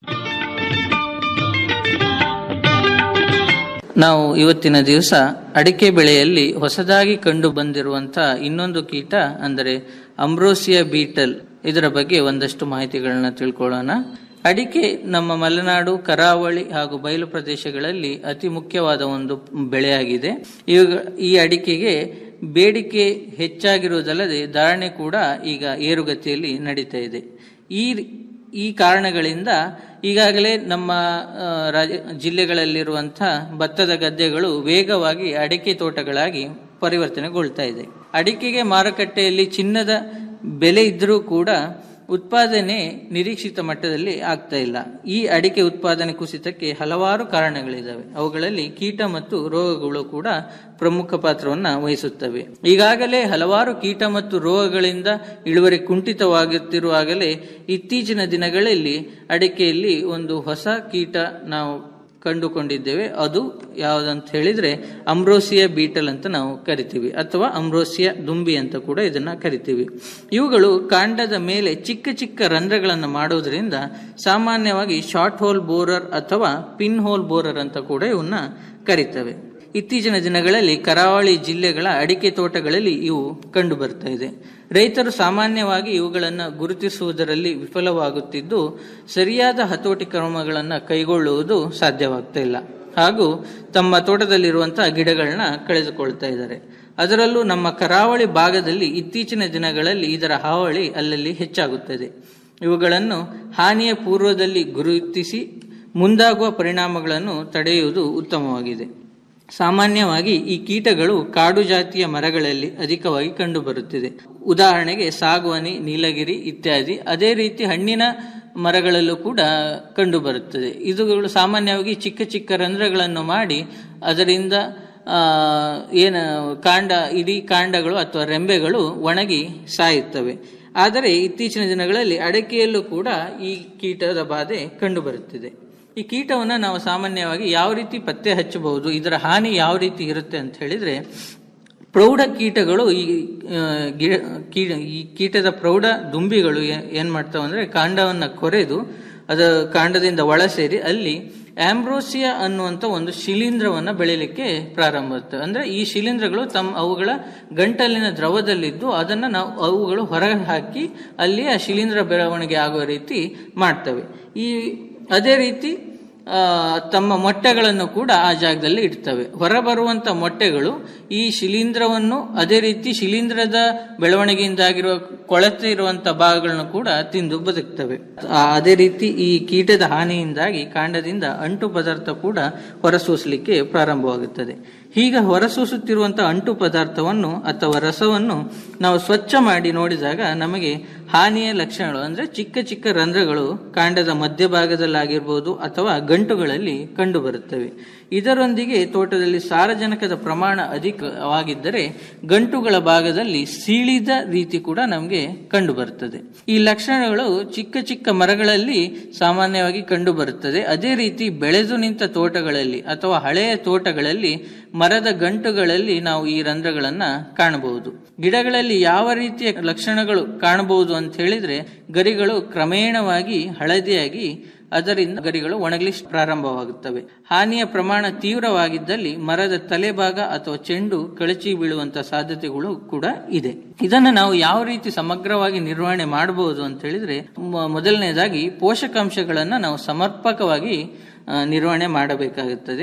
Speaker 14: ನಾವು ಇವತ್ತಿನ ದಿವಸ ಅಡಿಕೆ ಬೆಳೆಯಲ್ಲಿ ಹೊಸದಾಗಿ ಕಂಡು ಬಂದಿರುವಂತಹ ಇನ್ನೊಂದು ಕೀಟ ಅಂದರೆ ಅಂಬ್ರೋಸಿಯಾ ಬೀಟಲ್ ಇದರ ಬಗ್ಗೆ ಒಂದಷ್ಟು ಮಾಹಿತಿಗಳನ್ನ ತಿಳ್ಕೊಳ್ಳೋಣ ಅಡಿಕೆ ನಮ್ಮ ಮಲೆನಾಡು ಕರಾವಳಿ ಹಾಗೂ ಬಯಲು ಪ್ರದೇಶಗಳಲ್ಲಿ ಅತಿ ಮುಖ್ಯವಾದ ಒಂದು ಬೆಳೆಯಾಗಿದೆ ಇವಾಗ ಈ ಅಡಿಕೆಗೆ ಬೇಡಿಕೆ ಹೆಚ್ಚಾಗಿರುವುದಲ್ಲದೆ ಧಾರಣೆ ಕೂಡ ಈಗ ಏರುಗತಿಯಲ್ಲಿ ನಡೀತಾ ಇದೆ ಈ ಈ ಕಾರಣಗಳಿಂದ ಈಗಾಗಲೇ ನಮ್ಮ ಆ, ರಾಜ್ಯ ಜಿಲ್ಲೆಗಳಲ್ಲಿರುವಂಥ ಭತ್ತದ ಗದ್ದೆಗಳು ವೇಗವಾಗಿ ಅಡಿಕೆ ತೋಟಗಳಾಗಿ ಪರಿವರ್ತನೆಗೊಳ್ತಾ ಇದೆ ಅಡಿಕೆಗೆ ಮಾರುಕಟ್ಟೆಯಲ್ಲಿ ಚಿನ್ನದ ಬೆಲೆ ಇದ್ದರೂ ಕೂಡ ಉತ್ಪಾದನೆ ನಿರೀಕ್ಷಿತ ಮಟ್ಟದಲ್ಲಿ ಆಗ್ತಾ ಇಲ್ಲ ಈ ಅಡಿಕೆ ಉತ್ಪಾದನೆ ಕುಸಿತಕ್ಕೆ ಹಲವಾರು ಕಾರಣಗಳಿದ್ದಾವೆ ಅವುಗಳಲ್ಲಿ ಕೀಟ ಮತ್ತು ರೋಗಗಳು ಕೂಡ ಪ್ರಮುಖ ಪಾತ್ರವನ್ನು ವಹಿಸುತ್ತವೆ ಈಗಾಗಲೇ ಹಲವಾರು ಕೀಟ ಮತ್ತು ರೋಗಗಳಿಂದ ಇಳುವರಿ ಕುಂಠಿತವಾಗುತ್ತಿರುವಾಗಲೇ ಇತ್ತೀಚಿನ ದಿನಗಳಲ್ಲಿ ಅಡಿಕೆಯಲ್ಲಿ ಒಂದು ಹೊಸ ಕೀಟ ನಾವು ಕಂಡುಕೊಂಡಿದ್ದೇವೆ ಅದು ಯಾವುದಂತ ಹೇಳಿದ್ರೆ ಅಂಬ್ರೋಸಿಯಾ ಬೀಟಲ್ ಅಂತ ನಾವು ಕರಿತೀವಿ ಅಥವಾ ಅಂಬ್ರೋಸಿಯಾ ದುಂಬಿ ಅಂತ ಕೂಡ ಇದನ್ನ ಕರಿತೀವಿ ಇವುಗಳು ಕಾಂಡದ ಮೇಲೆ ಚಿಕ್ಕ ಚಿಕ್ಕ ರಂಧ್ರಗಳನ್ನು ಮಾಡುವುದರಿಂದ ಸಾಮಾನ್ಯವಾಗಿ ಶಾರ್ಟ್ ಹೋಲ್ ಬೋರರ್ ಅಥವಾ ಪಿನ್ ಹೋಲ್ ಬೋರರ್ ಅಂತ ಕೂಡ ಇವನ್ನ ಕರಿತವೆ ಇತ್ತೀಚಿನ ದಿನಗಳಲ್ಲಿ ಕರಾವಳಿ ಜಿಲ್ಲೆಗಳ ಅಡಿಕೆ ತೋಟಗಳಲ್ಲಿ ಇವು ಕಂಡು ಬರ್ತಾ ಇದೆ ರೈತರು ಸಾಮಾನ್ಯವಾಗಿ ಇವುಗಳನ್ನು ಗುರುತಿಸುವುದರಲ್ಲಿ ವಿಫಲವಾಗುತ್ತಿದ್ದು ಸರಿಯಾದ ಹತೋಟಿ ಕ್ರಮಗಳನ್ನು ಕೈಗೊಳ್ಳುವುದು ಸಾಧ್ಯವಾಗ್ತಾ ಇಲ್ಲ ಹಾಗೂ ತಮ್ಮ ತೋಟದಲ್ಲಿರುವಂತಹ ಗಿಡಗಳನ್ನ ಕಳೆದುಕೊಳ್ತಾ ಇದ್ದಾರೆ ಅದರಲ್ಲೂ ನಮ್ಮ ಕರಾವಳಿ ಭಾಗದಲ್ಲಿ ಇತ್ತೀಚಿನ ದಿನಗಳಲ್ಲಿ ಇದರ ಹಾವಳಿ ಅಲ್ಲಲ್ಲಿ ಹೆಚ್ಚಾಗುತ್ತದೆ ಇವುಗಳನ್ನು ಹಾನಿಯ ಪೂರ್ವದಲ್ಲಿ ಗುರುತಿಸಿ ಮುಂದಾಗುವ ಪರಿಣಾಮಗಳನ್ನು ತಡೆಯುವುದು ಉತ್ತಮವಾಗಿದೆ ಸಾಮಾನ್ಯವಾಗಿ ಈ ಕೀಟಗಳು ಕಾಡು ಜಾತಿಯ ಮರಗಳಲ್ಲಿ ಅಧಿಕವಾಗಿ ಕಂಡುಬರುತ್ತಿದೆ ಉದಾಹರಣೆಗೆ ಸಾಗುವಾನಿ ನೀಲಗಿರಿ ಇತ್ಯಾದಿ ಅದೇ ರೀತಿ ಹಣ್ಣಿನ ಮರಗಳಲ್ಲೂ ಕೂಡ ಕಂಡುಬರುತ್ತದೆ ಇದುಗಳು ಸಾಮಾನ್ಯವಾಗಿ ಚಿಕ್ಕ ಚಿಕ್ಕ ರಂಧ್ರಗಳನ್ನು ಮಾಡಿ ಅದರಿಂದ ಆ, ಏನು ಕಾಂಡ ಇಡೀ ಕಾಂಡಗಳು ಅಥವಾ ರೆಂಬೆಗಳು ಒಣಗಿ ಸಾಯುತ್ತವೆ ಆದರೆ ಇತ್ತೀಚಿನ ದಿನಗಳಲ್ಲಿ ಅಡಕೆಯಲ್ಲೂ ಕೂಡ ಈ ಕೀಟದ ಬಾಧೆ ಕಂಡುಬರುತ್ತಿದೆ ಈ ಕೀಟವನ್ನು ನಾವು ಸಾಮಾನ್ಯವಾಗಿ ಯಾವ ರೀತಿ ಪತ್ತೆ ಹಚ್ಚಬಹುದು ಇದರ ಹಾನಿ ಯಾವ ರೀತಿ ಇರುತ್ತೆ ಅಂತ ಹೇಳಿದ್ರೆ ಪ್ರೌಢ ಕೀಟಗಳು ಈ ಆ, ಗಿಡ ಕೀ ಈ ಕೀಟದ ಪ್ರೌಢ ದುಂಬಿಗಳು ಏ- ಏನ್ ಮಾಡ್ತಾವೆ ಅಂದ್ರೆ ಕಾಂಡವನ್ನ ಕೊರೆದು ಅದು ಕಾಂಡದಿಂದ ಒಳ ಸೇರಿ ಅಲ್ಲಿ ಆಂಬ್ರೋಸಿಯಾ ಅನ್ನುವಂಥ ಒಂದು ಶಿಲೀಂಧ್ರವನ್ನ ಬೆಳಿಲಿಕ್ಕೆ ಪ್ರಾರಂಭಿಸುತ್ತವೆ ಅಂದ್ರೆ ಈ ಶಿಲೀಂಧ್ರಗಳು ತಮ್ಮ ಅವುಗಳ ಗಂಟಲಿನ ದ್ರವದಲ್ಲಿದ್ದು ಅದನ್ನ ನಾವು ಅವುಗಳು ಹೊರಗೆ ಹಾಕಿ ಅಲ್ಲಿ ಆ ಶಿಲೀಂಧ್ರ ಬೆಳವಣಿಗೆ ಆಗುವ ರೀತಿ ಮಾಡ್ತವೆ ಈ ಅದೇ ರೀತಿ ಆ, ತಮ್ಮ ಮೊಟ್ಟೆಗಳನ್ನು ಕೂಡ ಆ ಜಾಗದಲ್ಲಿ ಇಡ್ತವೆ ಹೊರಬರುವಂತ ಮೊಟ್ಟೆಗಳು ಈ ಶಿಲೀಂಧ್ರವನ್ನು ಅದೇ ರೀತಿ ಶಿಲೀಂಧ್ರದ ಬೆಳವಣಿಗೆಯಿಂದಾಗಿರುವ ಕೊಳೆತು ಇರುವಂತ ಭಾಗಗಳನ್ನು ಕೂಡ ತಿಂದು ಬದುಕ್ತವೆ ಆ, ಅದೇ ರೀತಿ ಈ ಕೀಟದ ಹಾನಿಯಿಂದಾಗಿ ಕಾಂಡದಿಂದ ಅಂಟು ಪದಾರ್ಥ ಕೂಡ ಹೊರಸೂಸಲಿಕ್ಕೆ ಪ್ರಾರಂಭವಾಗುತ್ತದೆ ಹೀಗೆ ಹೊರಸೂಸುತ್ತಿರುವಂತಹ ಅಂಟು ಪದಾರ್ಥವನ್ನು ಅಥವಾ ರಸವನ್ನು ನಾವು ಸ್ವಚ್ಛ ಮಾಡಿ ನೋಡಿದಾಗ ನಮಗೆ ಹಾನಿಯ ಲಕ್ಷಣಗಳು ಅಂದ್ರೆ ಚಿಕ್ಕ ಚಿಕ್ಕ ರಂಧ್ರಗಳು ಕಾಂಡದ ಮಧ್ಯಭಾಗದಲ್ಲಾಗಿರ್ಬೋದು ಅಥವಾ ಗಂಟುಗಳಲ್ಲಿ ಕಂಡುಬರುತ್ತವೆ ಇದರೊಂದಿಗೆ ತೋಟದಲ್ಲಿ ಸಾರಜನಕದ ಪ್ರಮಾಣ ಅಧಿಕವಾಗಿದ್ದರೆ ಗಂಟುಗಳ ಭಾಗದಲ್ಲಿ ಸೀಳಿದ ರೀತಿ ಕೂಡ ನಮಗೆ ಕಂಡುಬರುತ್ತದೆ ಈ ಲಕ್ಷಣಗಳು ಚಿಕ್ಕ ಚಿಕ್ಕ ಮರಗಳಲ್ಲಿ ಸಾಮಾನ್ಯವಾಗಿ ಕಂಡುಬರುತ್ತದೆ ಅದೇ ರೀತಿ ಬೆಳೆದು ನಿಂತ ತೋಟಗಳಲ್ಲಿ ಅಥವಾ ಹಳೆಯ ತೋಟಗಳಲ್ಲಿ ಮರದ ಗಂಟುಗಳಲ್ಲಿ ನಾವು ಈ ರಂಧ್ರಗಳನ್ನ ಕಾಣಬಹುದು ಗಿಡಗಳಲ್ಲಿ ಯಾವ ರೀತಿಯ ಲಕ್ಷಣಗಳು ಕಾಣಬಹುದು ಅಂತ ಹೇಳಿದ್ರೆ ಗರಿಗಳು ಕ್ರಮೇಣವಾಗಿ ಹಳದಿಯಾಗಿ ಅದರಿಂದ ಗರಿಗಳು ಒಣಗಲಿ ಪ್ರಾರಂಭವಾಗುತ್ತವೆ ಹಾನಿಯ ಪ್ರಮಾಣ ತೀವ್ರವಾಗಿದ್ದಲ್ಲಿ ಮರದ ತಲೆಭಾಗ ಅಥವಾ ಚೆಂಡು ಕಳಚಿ ಬೀಳುವಂತ ಸಾಧ್ಯತೆಗಳು ಕೂಡ ಇದೆ ಇದನ್ನ ನಾವು ಯಾವ ರೀತಿ ಸಮಗ್ರವಾಗಿ ನಿರ್ವಹಣೆ ಮಾಡಬಹುದು ಅಂತ ಹೇಳಿದ್ರೆ ಮ- ಮೊದಲನೇದಾಗಿ ಪೋಷಕಾಂಶಗಳನ್ನ ನಾವು ಸಮರ್ಪಕವಾಗಿ ಆ, ನಿರ್ವಹಣೆ ಮಾಡಬೇಕಾಗುತ್ತದೆ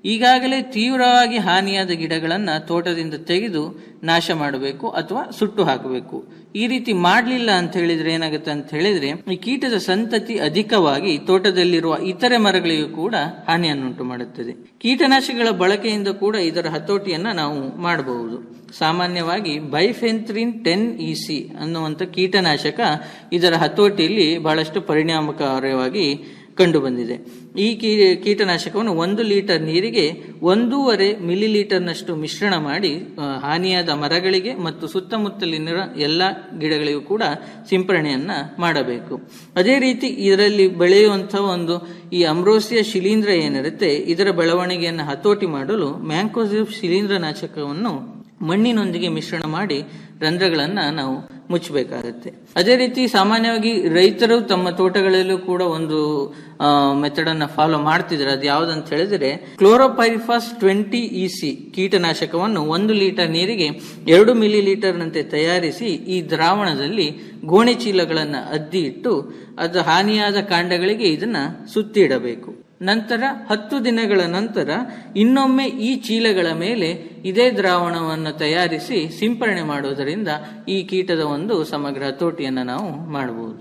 Speaker 14: ಈಗಾಗಲೇ ತೀವ್ರವಾಗಿ ಹಾನಿಯಾದ ಗಿಡಗಳನ್ನು ತೋಟದಿಂದ ತೆಗೆದು ನಾಶ ಮಾಡಬೇಕು ಅಥವಾ ಸುಟ್ಟು ಹಾಕಬೇಕು ಈ ರೀತಿ ಮಾಡಲಿಲ್ಲ ಅಂತ ಹೇಳಿದ್ರೆ ಏನಾಗುತ್ತೆ ಅಂತ ಹೇಳಿದ್ರೆ ಈ ಕೀಟದ ಸಂತತಿ ಅಧಿಕವಾಗಿ ತೋಟದಲ್ಲಿರುವ ಇತರೆ ಮರಗಳಿಗೂ ಕೂಡ ಹಾನಿಯನ್ನುಂಟು ಮಾಡುತ್ತದೆ ಕೀಟನಾಶಕಗಳ ಬಳಕೆಯಿಂದ ಕೂಡ ಇದರ ಹತೋಟಿಯನ್ನ ನಾವು ಮಾಡಬಹುದು ಸಾಮಾನ್ಯವಾಗಿ ಬೈಫೆಂತ್ರಿನ್ ಟೆನ್ ಇ ಸಿ ಅನ್ನುವಂಥ ಕೀಟನಾಶಕ ಇದರ ಹತೋಟಿಯಲ್ಲಿ ಬಹಳಷ್ಟು ಪರಿಣಾಮಕಾರಿಯಾಗಿ ಕಂಡುಬಂದಿದೆ ಈ ಕೀ ಕೀಟನಾಶಕವನ್ನು ಒಂದು ಲೀಟರ್ ನೀರಿಗೆ ಒಂದೂವರೆ ಮಿಲಿ ಲೀಟರ್ನಷ್ಟು ಮಿಶ್ರಣ ಮಾಡಿ ಆ, ಹಾನಿಯಾದ ಮರಗಳಿಗೆ ಮತ್ತು ಸುತ್ತಮುತ್ತಲಿನ ಎಲ್ಲ ಗಿಡಗಳಿಗೂ ಕೂಡ ಸಿಂಪರಣೆಯನ್ನ ಮಾಡಬೇಕು ಅದೇ ರೀತಿ ಇದರಲ್ಲಿ ಬೆಳೆಯುವಂತಹ ಒಂದು ಈ ಅಮ್ರೋಸಿಯ ಶಿಲೀಂಧ್ರ ಏನಿರುತ್ತೆ ಇದರ ಬೆಳವಣಿಗೆಯನ್ನು ಹತೋಟಿ ಮಾಡಲು ಮ್ಯಾಂಕೋಸಿವ್ ಶಿಲೀಂಧ್ರನಾಶಕವನ್ನು ಮಣ್ಣಿನೊಂದಿಗೆ ಮಿಶ್ರಣ ಮಾಡಿ ರಂಧ್ರಗಳನ್ನ ನಾವು ಮುಚ್ಚಬೇಕಾಗುತ್ತೆ ಅದೇ ರೀತಿ ಸಾಮಾನ್ಯವಾಗಿ ರೈತರು ತಮ್ಮ ತೋಟಗಳಲ್ಲೂ ಕೂಡ ಒಂದು ಮೆಥಡ್ ಅನ್ನ ಫಾಲೋ ಮಾಡ್ತಿದ್ದಾರೆ ಅದು ಯಾವ್ದಂತ ಹೇಳಿದ್ರೆ ಕ್ಲೋರೋಪೈರಿಫಾಸ್ ಟ್ವೆಂಟಿ ಇ ಸಿ ಕೀಟನಾಶಕವನ್ನು ಒಂದು ಲೀಟರ್ ನೀರಿಗೆ ಎರಡು ಮಿಲಿ ಲೀಟರ್ನಂತೆ ತಯಾರಿಸಿ ಈ ದ್ರಾವಣದಲ್ಲಿ ಗೋಣೆ ಚೀಲಗಳನ್ನು ಅದ್ದಿ ಇಟ್ಟು ಅದು ಹಾನಿಯಾದ ಕಾಂಡಗಳಿಗೆ ಇದನ್ನ ಸುತ್ತಿ ಇಡಬೇಕು ನಂತರ ಹತ್ತು ದಿನಗಳ ನಂತರ ಇನ್ನೊಮ್ಮೆ ಈ ಚೀಲಗಳ ಮೇಲೆ ಇದೇ ದ್ರಾವಣವನ್ನು ತಯಾರಿಸಿ ಸಿಂಪರಣೆ ಮಾಡುವುದರಿಂದ ಈ ಕೀಟದ ಒಂದು ಸಮಗ್ರ ಹತೋಟಿಯನ್ನು ನಾವು ಮಾಡಬಹುದು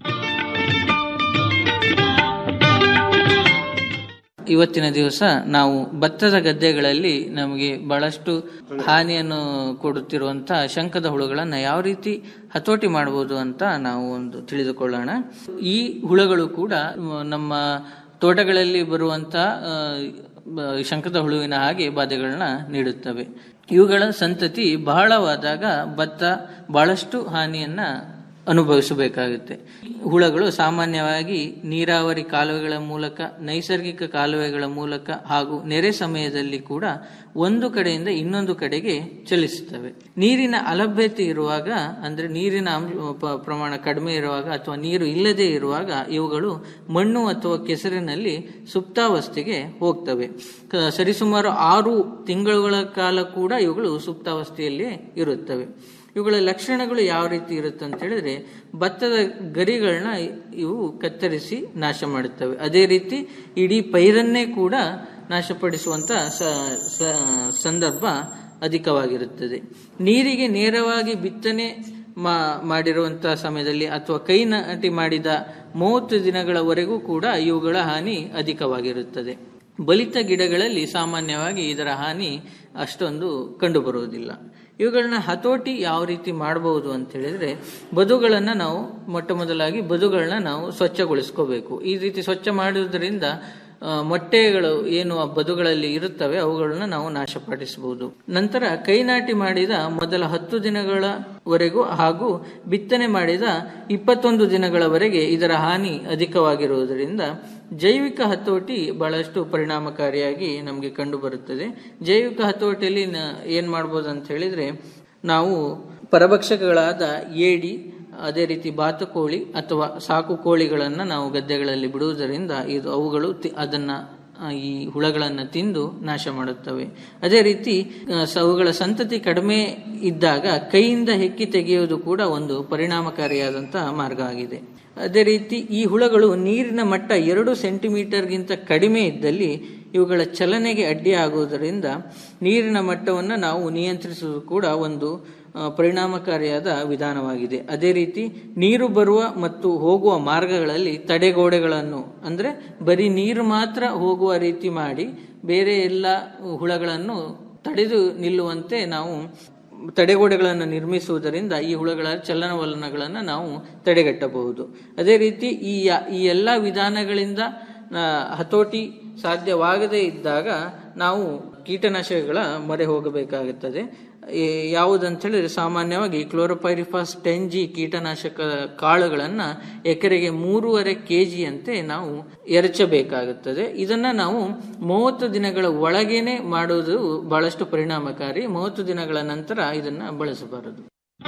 Speaker 14: ಇವತ್ತಿನ ದಿವಸ ನಾವು ಭತ್ತದ ಗದ್ದೆಗಳಲ್ಲಿ ನಮಗೆ ಬಹಳಷ್ಟು ಹಾನಿಯನ್ನು ಕೊಡುತ್ತಿರುವಂತಹ ಶಂಕದ ಹುಳುಗಳನ್ನು ಯಾವ ರೀತಿ ಹತೋಟಿ ಮಾಡಬಹುದು ಅಂತ ನಾವು ಒಂದು ತಿಳಿದುಕೊಳ್ಳೋಣ ಈ ಹುಳುಗಳು ಕೂಡ ಮ್, ನಮ್ಮ ತೋಟಗಳಲ್ಲಿ ಬರುವಂತ ಆ, ಬ- ಶಂಕದ ಹುಳುವಿನ ಹಾಗೆ ಬಾಧೆಗಳನ್ನ ನೀಡುತ್ತವೆ ಇವುಗಳ ಸಂತತಿ ಬಹಳವಾದಾಗ ಭತ್ತ ಬಹಳಷ್ಟು ಹಾನಿಯನ್ನ ಅನುಭವಿಸಬೇಕಾಗುತ್ತೆ ಹುಳಗಳು ಸಾಮಾನ್ಯವಾಗಿ ನೀರಾವರಿ ಕಾಲುವೆಗಳ ಮೂಲಕ ನೈಸರ್ಗಿಕ ಕಾಲುವೆಗಳ ಮೂಲಕ ಹಾಗೂ ನೆರೆ ಸಮಯದಲ್ಲಿ ಕೂಡ ಒಂದು ಕಡೆಯಿಂದ ಇನ್ನೊಂದು ಕಡೆಗೆ ಚಲಿಸುತ್ತವೆ ನೀರಿನ ಅಲಭ್ಯತೆ ಇರುವಾಗ ಅಂದ್ರೆ ನೀರಿನ ಅಂಶ- ಪ- ಪ್ರಮಾಣ ಕಡಿಮೆ ಇರುವಾಗ ಅಥವಾ ನೀರು ಇಲ್ಲದೆ ಇರುವಾಗ ಇವುಗಳು ಮಣ್ಣು ಅಥವಾ ಕೆಸರಿನಲ್ಲಿ ಸುಪ್ತಾವಸ್ಥೆಗೆ ಹೋಗ್ತವೆ ಕ- ಸರಿಸುಮಾರು ಆರು ತಿಂಗಳುಗಳ ಕಾಲ ಕೂಡ ಇವುಗಳು ಸುಪ್ತಾವಸ್ಥೆಯಲ್ಲಿ ಇರುತ್ತವೆ ಇವುಗಳ ಲಕ್ಷಣಗಳು ಯಾವ ರೀತಿ ಇರುತ್ತೆ ಅಂತ ಹೇಳಿದ್ರೆ ಭತ್ತದ ಗರಿಗಳನ್ನ ಇವು ಕತ್ತರಿಸಿ ನಾಶ ಮಾಡುತ್ತವೆ ಅದೇ ರೀತಿ ಇಡೀ ಪೈರನ್ನೇ ಕೂಡ ನಾಶಪಡಿಸುವಂತ ಸ- ಸ- ಸಂದರ್ಭ ಅಧಿಕವಾಗಿರುತ್ತದೆ ನೀರಿಗೆ ನೇರವಾಗಿ ಬಿತ್ತನೆ ಮಾ ಮಾಡಿರುವಂತಹ ಸಮಯದಲ್ಲಿ ಅಥವಾ ಕೈ ನಾಟಿ ಮಾಡಿದ ಮೂವತ್ತು ದಿನಗಳವರೆಗೂ ಕೂಡ ಇವುಗಳ ಹಾನಿ ಅಧಿಕವಾಗಿರುತ್ತದೆ ಬಲಿತ ಗಿಡಗಳಲ್ಲಿ ಸಾಮಾನ್ಯವಾಗಿ ಇದರ ಹಾನಿ ಅಷ್ಟೊಂದು ಕಂಡುಬರುವುದಿಲ್ಲ ಇವುಗಳನ್ನ ಹತೋಟಿ ಯಾವ ರೀತಿ ಮಾಡಬಹುದು ಅಂತ ಹೇಳಿದ್ರೆ ಬದುಗಳನ್ನ ನಾವು ಮೊಟ್ಟ ಮೊದಲಾಗಿ ಬದುಗಳನ್ನ ನಾವು ಸ್ವಚ್ಛಗೊಳಿಸ್ಕೋಬೇಕು ಈ ರೀತಿ ಸ್ವಚ್ಛ ಮಾಡುವುದರಿಂದ ಆ, ಮೊಟ್ಟೆಗಳು ಏನು ಆ ಬದುಗಳಲ್ಲಿ ಇರುತ್ತವೆ ಅವುಗಳನ್ನ ನಾವು ನಾಶಪಡಿಸಬಹುದು ನಂತರ ಕೈ ನಾಟಿ ಮಾಡಿದ ಮೊದಲ ಹತ್ತು ದಿನಗಳವರೆಗೂ ಹಾಗೂ ಬಿತ್ತನೆ ಮಾಡಿದ ಇಪ್ಪತ್ತೊಂದು ದಿನಗಳವರೆಗೆ ಇದರ ಹಾನಿ ಅಧಿಕವಾಗಿರುವುದರಿಂದ ಜೈವಿಕ ಹತೋಟಿ ಬಹಳಷ್ಟು ಪರಿಣಾಮಕಾರಿಯಾಗಿ ನಮಗೆ ಕಂಡು ಬರುತ್ತದೆ ಜೈವಿಕ ಹತೋಟಿಯಲ್ಲಿ ನ- ಏನ್ ಮಾಡ್ಬೋದು ಅಂತ ಹೇಳಿದ್ರೆ ನಾವು ಪರಭಕ್ಷಕಗಳಾದ ಏಡಿ ಅದೇ ರೀತಿ ಬಾತುಕೋಳಿ ಅಥವಾ ಸಾಕು ಕೋಳಿಗಳನ್ನು ನಾವು ಗದ್ದೆಗಳಲ್ಲಿ ಬಿಡುವುದರಿಂದ ಇದು ಅವುಗಳು ತಿ- ಅದನ್ನ ಆ, ಈ ಹುಳಗಳನ್ನು ತಿಂದು ನಾಶ ಮಾಡುತ್ತವೆ ಅದೇ ರೀತಿ ಆ, ಸ- ಅವುಗಳ ಸಂತತಿ ಕಡಿಮೆ ಇದ್ದಾಗ ಕೈಯಿಂದ ಹೆಕ್ಕಿ ತೆಗೆಯುವುದು ಕೂಡ ಒಂದು ಪರಿಣಾಮಕಾರಿಯಾದಂತಹ ಮಾರ್ಗ ಆಗಿದೆ ಅದೇ ರೀತಿ ಈ ಹುಳಗಳು ನೀರಿನ ಮಟ್ಟ ಎರಡು ಸೆಂಟಿಮೀಟರ್ಗಿಂತ ಕಡಿಮೆ ಇದ್ದಲ್ಲಿ ಇವುಗಳ ಚಲನೆಗೆ ಅಡ್ಡಿಯಾಗುವುದರಿಂದ ನೀರಿನ ಮಟ್ಟವನ್ನು ನಾವು ನಿಯಂತ್ರಿಸುವುದು ಕೂಡ ಒಂದು ಆ, ಪರಿಣಾಮಕಾರಿಯಾದ ವಿಧಾನವಾಗಿದೆ ಅದೇ ರೀತಿ ನೀರು ಬರುವ ಮತ್ತು ಹೋಗುವ ಮಾರ್ಗಗಳಲ್ಲಿ ತಡೆಗೋಡೆಗಳನ್ನು ಅಂದ್ರೆ ಬರೀ ನೀರು ಮಾತ್ರ ಹೋಗುವ ರೀತಿ ಮಾಡಿ ಬೇರೆ ಎಲ್ಲ ಹುಳಗಳನ್ನು ತಡೆದು ನಿಲ್ಲುವಂತೆ ನಾವು ತಡೆಗೋಡೆಗಳನ್ನು ನಿರ್ಮಿಸುವುದರಿಂದ ಈ ಹುಳಗಳ ಚಲನವಲನಗಳನ್ನು ನಾವು ತಡೆಗಟ್ಟಬಹುದು ಅದೇ ರೀತಿ ಈ ಯ- ಈ ಎಲ್ಲ ವಿಧಾನಗಳಿಂದ ಆ, ಹತೋಟಿ ಸಾಧ್ಯವಾಗದೇ ಇದ್ದಾಗ ನಾವು ಕೀಟನಾಶಕಗಳ ಮೊರೆ ಹೋಗಬೇಕಾಗುತ್ತದೆ ಈ ಯಾವುದಂತ ಹೇಳಿದ್ರೆ ಸಾಮಾನ್ಯವಾಗಿ ಕ್ಲೋರೋಪೈರಿಫಾಸ್ ಟೆನ್ ಜಿ ಕೀಟನಾಶಕ ಕಾಳುಗಳನ್ನು ಎಕರೆಗೆ ಮೂರುವರೆ ಕೆ ಜಿಯಂತೆ ನಾವು ಎರಚಬೇಕಾಗುತ್ತದೆ ಇದನ್ನ ನಾವು ಮೂವತ್ತು ದಿನಗಳ ಒಳಗೇನೆ ಮಾಡುವುದು ಬಹಳಷ್ಟು ಪರಿಣಾಮಕಾರಿ ಮೂವತ್ತು ದಿನಗಳ ನಂತರ ಇದನ್ನ ಬಳಸಬಾರದು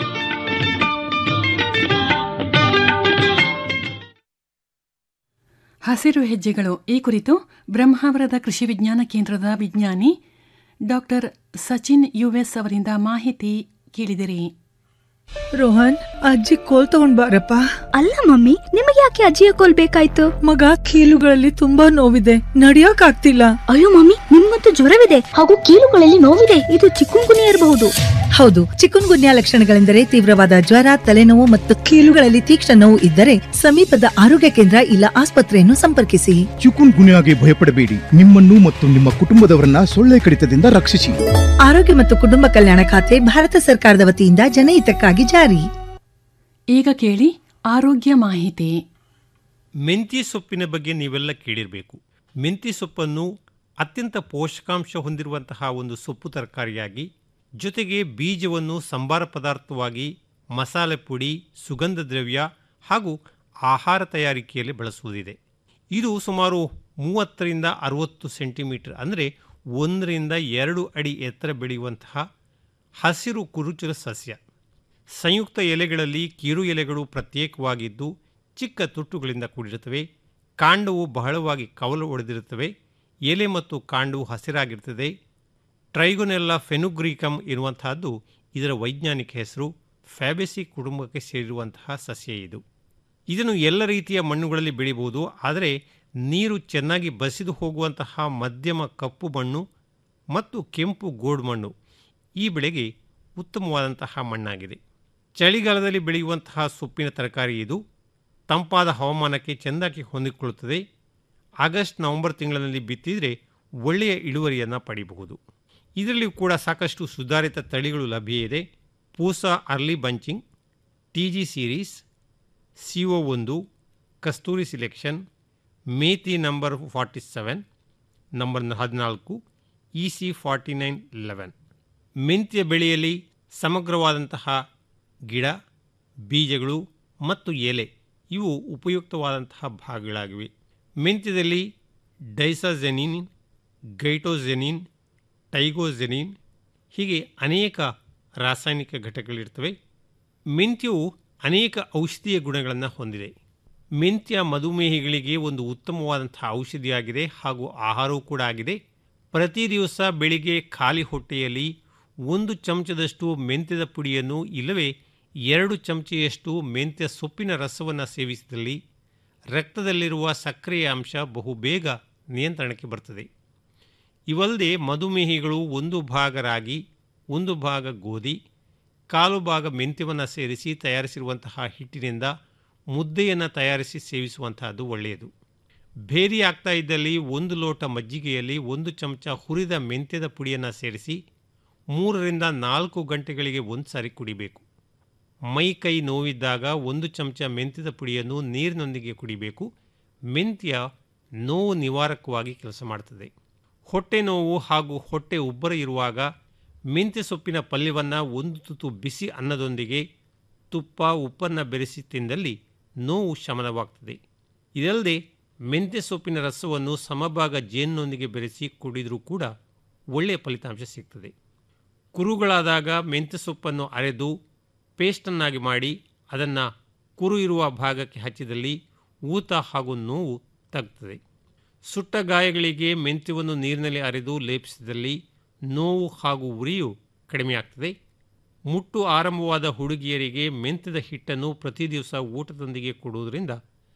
Speaker 2: ಹಸಿರು ಹೆಜ್ಜೆಗಳು ಈ ಕುರಿತು ಬ್ರಹ್ಮಾವರದ ಕೃಷಿ ವಿಜ್ಞಾನ ಕೇಂದ್ರದ ವಿಜ್ಞಾನಿ ಡಾಕ್ಟರ್ ಸಚಿನ್ ಯುಎಸ್ ಅವರಿಂದ ಮಾಹಿತಿ ಕೇಳಿದಿರಿ
Speaker 1: ರೋಹನ್ ಅಜ್ಜಿ ಕೋಲ್ ತಗೊಂಡ್ ಬಾರಪ್ಪ
Speaker 11: ಅಲ್ಲ ಮಮ್ಮಿ ನಿಮಗೆ ಯಾಕೆ ಅಜ್ಜಿಯ ಕೋಲ್ ಬೇಕಾಯ್ತು
Speaker 1: ಮಗ ಕೀಲುಗಳಲ್ಲಿ ತುಂಬಾ ನೋವಿದೆ ನಡಿಯಕ್ ಆಗ್ತಿಲ್ಲ
Speaker 11: ಅಯ್ಯೋ ಮಮ್ಮಿ ನಿಮ್ಗಂತೂ ಜ್ವರವಿದೆ ಹಾಗೂ ಕೀಲುಗಳಲ್ಲಿ ನೋವಿದೆ ಇದು ಚಿಕ್ಕುಂಗುನಿ ಇರಬಹುದು
Speaker 10: ಹೌದು ಚಿಕುನ್ ಗುನ್ಯಾ ಲಕ್ಷಣಗಳೆಂದರೆ ತೀವ್ರವಾದ ಜ್ವರ ತಲೆನೋವು ಮತ್ತು ಕೀಲುಗಳಲ್ಲಿ ತೀಕ್ಷ್ಣ ನೋವು ಇದ್ದರೆ ಸಮೀಪದ ಆರೋಗ್ಯ ಕೇಂದ್ರ ಇಲ್ಲ ಆಸ್ಪತ್ರೆಯನ್ನು ಸಂಪರ್ಕಿಸಿ
Speaker 15: ಚಿಕುನ್ ಗುನ್ಯಾಗೆ ಭಯಪಡಬೇಡಿ ನಿಮ್ಮನ್ನು ಮತ್ತು ನಿಮ್ಮ ಕುಟುಂಬದವರನ್ನ ಸೊಳ್ಳೆ ಕಡಿತದಿಂದ ರಕ್ಷಿಸಿ
Speaker 10: ಆರೋಗ್ಯ ಮತ್ತು ಕುಟುಂಬ ಕಲ್ಯಾಣ ಖಾತೆ ಭಾರತ ಸರ್ಕಾರದ ವತಿಯಿಂದ ಜನಹಿತಕ್ಕಾಗಿ ಜಾರಿ
Speaker 2: ಈಗ ಕೇಳಿ ಆರೋಗ್ಯ ಮಾಹಿತಿ
Speaker 16: ಮೆಂತ್ಯ ಸೊಪ್ಪಿನ ಬಗ್ಗೆ ನೀವೆಲ್ಲ ಕೇಳಿರಬೇಕು ಮೆಂತ್ಯ ಸೊಪ್ಪನ್ನು ಅತ್ಯಂತ ಪೋಷಕಾಂಶ ಹೊಂದಿರುವಂತಹ ಒಂದು ಸೊಪ್ಪು ತರಕಾರಿಯಾಗಿ ಜೊತೆಗೆ ಬೀಜವನ್ನು ಸಂಬಾರ ಪದಾರ್ಥವಾಗಿ ಮಸಾಲೆ ಪುಡಿ ಸುಗಂಧ ದ್ರವ್ಯ ಹಾಗೂ ಆಹಾರ ತಯಾರಿಕೆಯಲ್ಲಿ ಬಳಸುವುದಿದೆ ಇದು ಸುಮಾರು ಮೂವತ್ತರಿಂದ ಅರವತ್ತು ಸೆಂಟಿಮೀಟರ್ ಅಂದರೆ ಒಂದರಿಂದ ಎರಡು ಅಡಿ ಎತ್ತರ ಬೆಳೆಯುವಂತಹ ಹಸಿರು ಕುರುಚಲ ಸಸ್ಯ ಸಂಯುಕ್ತ ಎಲೆಗಳಲ್ಲಿ ಕಿರು ಎಲೆಗಳು ಪ್ರತ್ಯೇಕವಾಗಿದ್ದು ಚಿಕ್ಕ ತುಟ್ಟುಗಳಿಂದ ಕೂಡಿರುತ್ತವೆ ಕಾಂಡವು ಬಹಳವಾಗಿ ಕವಲು ಒಡೆದಿರುತ್ತವೆ ಎಲೆ ಮತ್ತು ಕಾಂಡವು ಹಸಿರಾಗಿರ್ತದೆ ಟ್ರೈಗೊನೆಲ್ಲ ಫೆನುಗ್ರೀಕಮ್ ಇರುವಂತಹದ್ದು ಇದರ ವೈಜ್ಞಾನಿಕ ಹೆಸರು ಫ್ಯಾಬೆಸಿ ಕುಟುಂಬಕ್ಕೆ ಸೇರಿರುವಂತಹ ಸಸ್ಯ ಇದು ಇದನ್ನು ಎಲ್ಲ ರೀತಿಯ ಮಣ್ಣುಗಳಲ್ಲಿ ಬೆಳೆಯಬಹುದು ಆದರೆ ನೀರು ಚೆನ್ನಾಗಿ ಬಸಿದು ಹೋಗುವಂತಹ ಮಧ್ಯಮ ಕಪ್ಪು ಮಣ್ಣು ಮತ್ತು ಕೆಂಪು ಗೋಡು ಮಣ್ಣು ಈ ಬೆಳೆಗೆ ಉತ್ತಮವಾದಂತಹ ಮಣ್ಣಾಗಿದೆ ಚಳಿಗಾಲದಲ್ಲಿ ಬೆಳೆಯುವಂತಹ ಸೊಪ್ಪಿನ ತರಕಾರಿ ಇದು ತಂಪಾದ ಹವಾಮಾನಕ್ಕೆ ಚೆಂದಾಗಿ ಹೊಂದಿಕೊಳ್ಳುತ್ತದೆ ಆಗಸ್ಟ್ ನವೆಂಬರ್ ತಿಂಗಳಲ್ಲಿ ಬಿತ್ತಿದರೆ ಒಳ್ಳೆಯ ಇಳುವರಿಯನ್ನು ಪಡೆಯಬಹುದು ಇದರಲ್ಲಿ ಕೂಡ ಸಾಕಷ್ಟು ಸುಧಾರಿತ ತಳಿಗಳು ಲಭ್ಯ ಇದೆ Pusa early bunching T G series C O ಒಂದು Kasturi selection methi number forty seven number ಹದಿನಾಲ್ಕು E C forty nine eleven ಮೆಂತ್ಯ ಬೆಳೆಯಲ್ಲಿ ಸಮಗ್ರವಾದಂತಹ ಗಿಡ ಬೀಜಗಳು ಮತ್ತು ಎಲೆ ಇವು ಉಪಯುಕ್ತವಾದಂತಹ ಭಾಗಗಳಾಗಿವೆ ಮೆಂತ್ಯದಲ್ಲಿ ಡೈಸಾಜೆನಿನ್ ಗೈಟೋಜೆನಿನ್ ಟೈಗೋಜೆನಿನ್ ಹೀಗೆ ಅನೇಕ ರಾಸಾಯನಿಕ ಘಟಕಗಳಿರ್ತವೆ ಮೆಂತ್ಯವು ಅನೇಕ ಔಷಧೀಯ ಗುಣಗಳನ್ನು ಹೊಂದಿದೆ ಮೆಂತ್ಯ ಮಧುಮೇಹಿಗಳಿಗೆ ಒಂದು ಉತ್ತಮವಾದಂತಹ ಔಷಧಿಯಾಗಿದೆ ಹಾಗೂ ಆಹಾರವೂ ಕೂಡ ಆಗಿದೆ ಪ್ರತಿ ದಿವಸ ಬೆಳಿಗ್ಗೆ ಖಾಲಿ ಹೊಟ್ಟೆಯಲ್ಲಿ ಒಂದು ಚಮಚದಷ್ಟು ಮೆಂತ್ಯದ ಪುಡಿಯನ್ನು ಇಲ್ಲವೇ ಎರಡು ಚಮಚೆಯಷ್ಟು ಮೆಂತ್ಯ ಸೊಪ್ಪಿನ ರಸವನ್ನು ಸೇವಿಸಿದಲ್ಲಿ ರಕ್ತದಲ್ಲಿರುವ ಸಕ್ಕರೆಯ ಅಂಶ ಬಹುಬೇಗ ನಿಯಂತ್ರಣಕ್ಕೆ ಬರ್ತದೆ ಇವಲ್ಲದೆ ಮಧುಮೇಹಿಗಳು ಒಂದು ಭಾಗ ರಾಗಿ ಒಂದು ಭಾಗ ಗೋಧಿ ಕಾಲು ಭಾಗ ಮೆಂತ್ಯವನ್ನು ಸೇರಿಸಿ ತಯಾರಿಸಿರುವಂತಹ ಹಿಟ್ಟಿನಿಂದ ಮುದ್ದೆಯನ್ನು ತಯಾರಿಸಿ ಸೇವಿಸುವಂತಹದ್ದು ಒಳ್ಳೆಯದು ಭೇದಿ ಆಗ್ತಾ ಇದ್ದಲ್ಲಿ ಒಂದು ಲೋಟ ಮಜ್ಜಿಗೆಯಲ್ಲಿ ಒಂದು ಚಮಚ ಹುರಿದ ಮೆಂತ್ಯದ ಪುಡಿಯನ್ನು ಸೇರಿಸಿ ಮೂರರಿಂದ ನಾಲ್ಕು ಗಂಟೆಗಳಿಗೆ ಒಂದು ಸಾರಿ ಕುಡಿಬೇಕು ಮೈ ಕೈ ನೋವಿದ್ದಾಗ ಒಂದು ಚಮಚ ಮೆಂತ್ಯದ ಪುಡಿಯನ್ನು ನೀರಿನೊಂದಿಗೆ ಕುಡಿಬೇಕು ಮೆಂತ್ಯ ನೋವು ನಿವಾರಕವಾಗಿ ಕೆಲಸ ಮಾಡ್ತದೆ ಹೊಟ್ಟೆ ನೋವು ಹಾಗೂ ಹೊಟ್ಟೆ ಉಬ್ಬರ ಇರುವಾಗ ಮೆಂತ್ಯ ಸೊಪ್ಪಿನ ಪಲ್ಯವನ್ನು ಒಂದು ತುತ್ತು ಬಿಸಿ ಅನ್ನದೊಂದಿಗೆ ತುಪ್ಪ ಉಪ್ಪನ್ನು ಬೆರೆಸಿ ತಿಂದಲ್ಲಿ ನೋವು ಶಮನವಾಗ್ತದೆ ಇದಲ್ಲದೆ ಮೆಂತ್ಯ ಸೊಪ್ಪಿನ ರಸವನ್ನು ಸಮಭಾಗ ಜೇನಿನೊಂದಿಗೆ ಬೆರೆಸಿ ಕುಡಿದರೂ ಕೂಡ ಒಳ್ಳೆಯ ಫಲಿತಾಂಶ ಸಿಗ್ತದೆ ಕುರುಗಳಾದಾಗ ಮೆಂತ್ಯ ಸೊಪ್ಪನ್ನು ಅರೆದು ಪೇಸ್ಟನ್ನಾಗಿ ಮಾಡಿ ಅದನ್ನು ಕುರು ಇರುವ ಭಾಗಕ್ಕೆ ಹಚ್ಚಿದಲ್ಲಿ ಊತ ಹಾಗೂ ನೋವು ತಗ್ತದೆ ಸುಟ್ಟ ಗಾಯಗಳಿಗೆ ಮೆಂತ್ಯವನ್ನು ನೀರಿನಲ್ಲಿ ಅರೆದು ಲೇಪಿಸಿದಲ್ಲಿ ನೋವು ಹಾಗೂ ಉರಿಯು ಕಡಿಮೆಯಾಗ್ತದೆ ಮುಟ್ಟು ಆರಂಭವಾದ ಹುಡುಗಿಯರಿಗೆ ಮೆಂತ್ಯದ ಹಿಟ್ಟನ್ನು ಪ್ರತಿ ದಿವಸ ಊಟದೊಂದಿಗೆ ಕೊಡುವುದರಿಂದ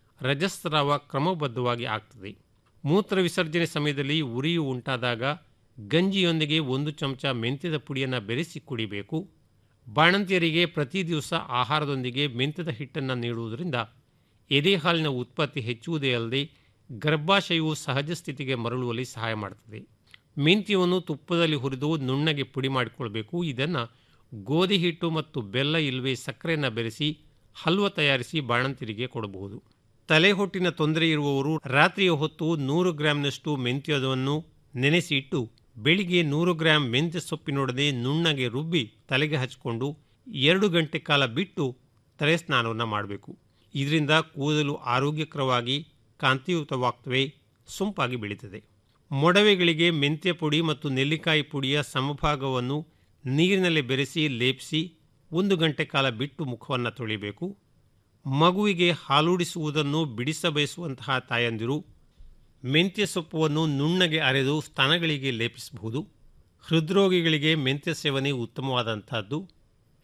Speaker 16: ರಜಸ್ರಾವ ಕ್ರಮಬದ್ಧವಾಗಿ ಆಗ್ತದೆ ಮೂತ್ರ ವಿಸರ್ಜನೆ ಸಮಯದಲ್ಲಿ ಉರಿಯು ಉಂಟಾದಾಗ ಗಂಜಿಯೊಂದಿಗೆ ಒಂದು ಚಮಚ ಮೆಂತ್ಯದ ಪುಡಿಯನ್ನು ಬೆರೆಸಿ ಕುಡಿಬೇಕು ಬಾಣಂತಿಯರಿಗೆ ಪ್ರತಿ ದಿವಸ ಆಹಾರದೊಂದಿಗೆ ಮೆಂತ್ಯದ ಹಿಟ್ಟನ್ನು ನೀಡುವುದರಿಂದ ಎದೆ ಹಾಲಿನ ಉತ್ಪತ್ತಿ ಹೆಚ್ಚುವುದೇ ಅಲ್ಲದೆ ಗರ್ಭಾಶಯವು ಸಹಜ ಸ್ಥಿತಿಗೆ ಮರಳುವಲ್ಲಿ ಸಹಾಯ ಮಾಡುತ್ತದೆ ಮೆಂತ್ಯವನ್ನು ತುಪ್ಪದಲ್ಲಿ ಹುರಿದು ನುಣ್ಣಗೆ ಪುಡಿ ಮಾಡಿಕೊಳ್ಬೇಕು ಇದನ್ನು ಗೋಧಿ ಹಿಟ್ಟು ಮತ್ತು ಬೆಲ್ಲ ಇಲ್ಲವೇ ಸಕ್ಕರೆಯನ್ನು ಬೆರೆಸಿ ಹಲ್ವ ತಯಾರಿಸಿ ಬಾಣಂತಿರಿಗೆ ಕೊಡಬಹುದು ತಲೆ ಹೊಟ್ಟಿನ ತೊಂದರೆ ಇರುವವರು ರಾತ್ರಿಯ ಹೊತ್ತು ನೂರು ಗ್ರಾಂನಷ್ಟು ಮೆಂತ್ಯವನ್ನು ನೆನೆಸಿ ಇಟ್ಟು ಬೆಳಿಗ್ಗೆ ನೂರು ಗ್ರಾಂ ಮೆಂತ್ಯ ಸೊಪ್ಪಿನೊಡನೆ ನುಣ್ಣಗೆ ರುಬ್ಬಿ ತಲೆಗೆ ಹಚ್ಚಿಕೊಂಡು ಎರಡು ಗಂಟೆ ಕಾಲ ಬಿಟ್ಟು ತಲೆ ಸ್ನಾನವನ್ನು ಮಾಡಬೇಕು ಇದರಿಂದ ಕೂದಲು ಆರೋಗ್ಯಕರವಾಗಿ ಕಾಂತಿಯುತವಾಗ್ತವೆ ಸೊಂಪಾಗಿ ಬೆಳೀತದೆ ಮೊಡವೆಗಳಿಗೆ ಮೆಂತ್ಯ ಪುಡಿ ಮತ್ತು ನೆಲ್ಲಿಕಾಯಿ ಪುಡಿಯ ಸಮಭಾಗವನ್ನು ನೀರಿನಲ್ಲಿ ಬೆರೆಸಿ ಲೇಪಿಸಿ ಒಂದು ಗಂಟೆ ಕಾಲ ಬಿಟ್ಟು ಮುಖವನ್ನು ತೊಳಿಬೇಕು ಮಗುವಿಗೆ ಹಾಲೂಡಿಸುವುದನ್ನು ಬಿಡಿಸ ಬಯಸುವಂತಹ ತಾಯಂದಿರು ಮೆಂತ್ಯ ಸೊಪ್ಪನ್ನು ನುಣ್ಣಗೆ ಅರೆದು ಸ್ತನಗಳಿಗೆ ಲೇಪಿಸಬಹುದು ಹೃದ್ರೋಗಿಗಳಿಗೆ ಮೆಂತ್ಯ ಸೇವನೆ ಉತ್ತಮವಾದಂತಹದ್ದು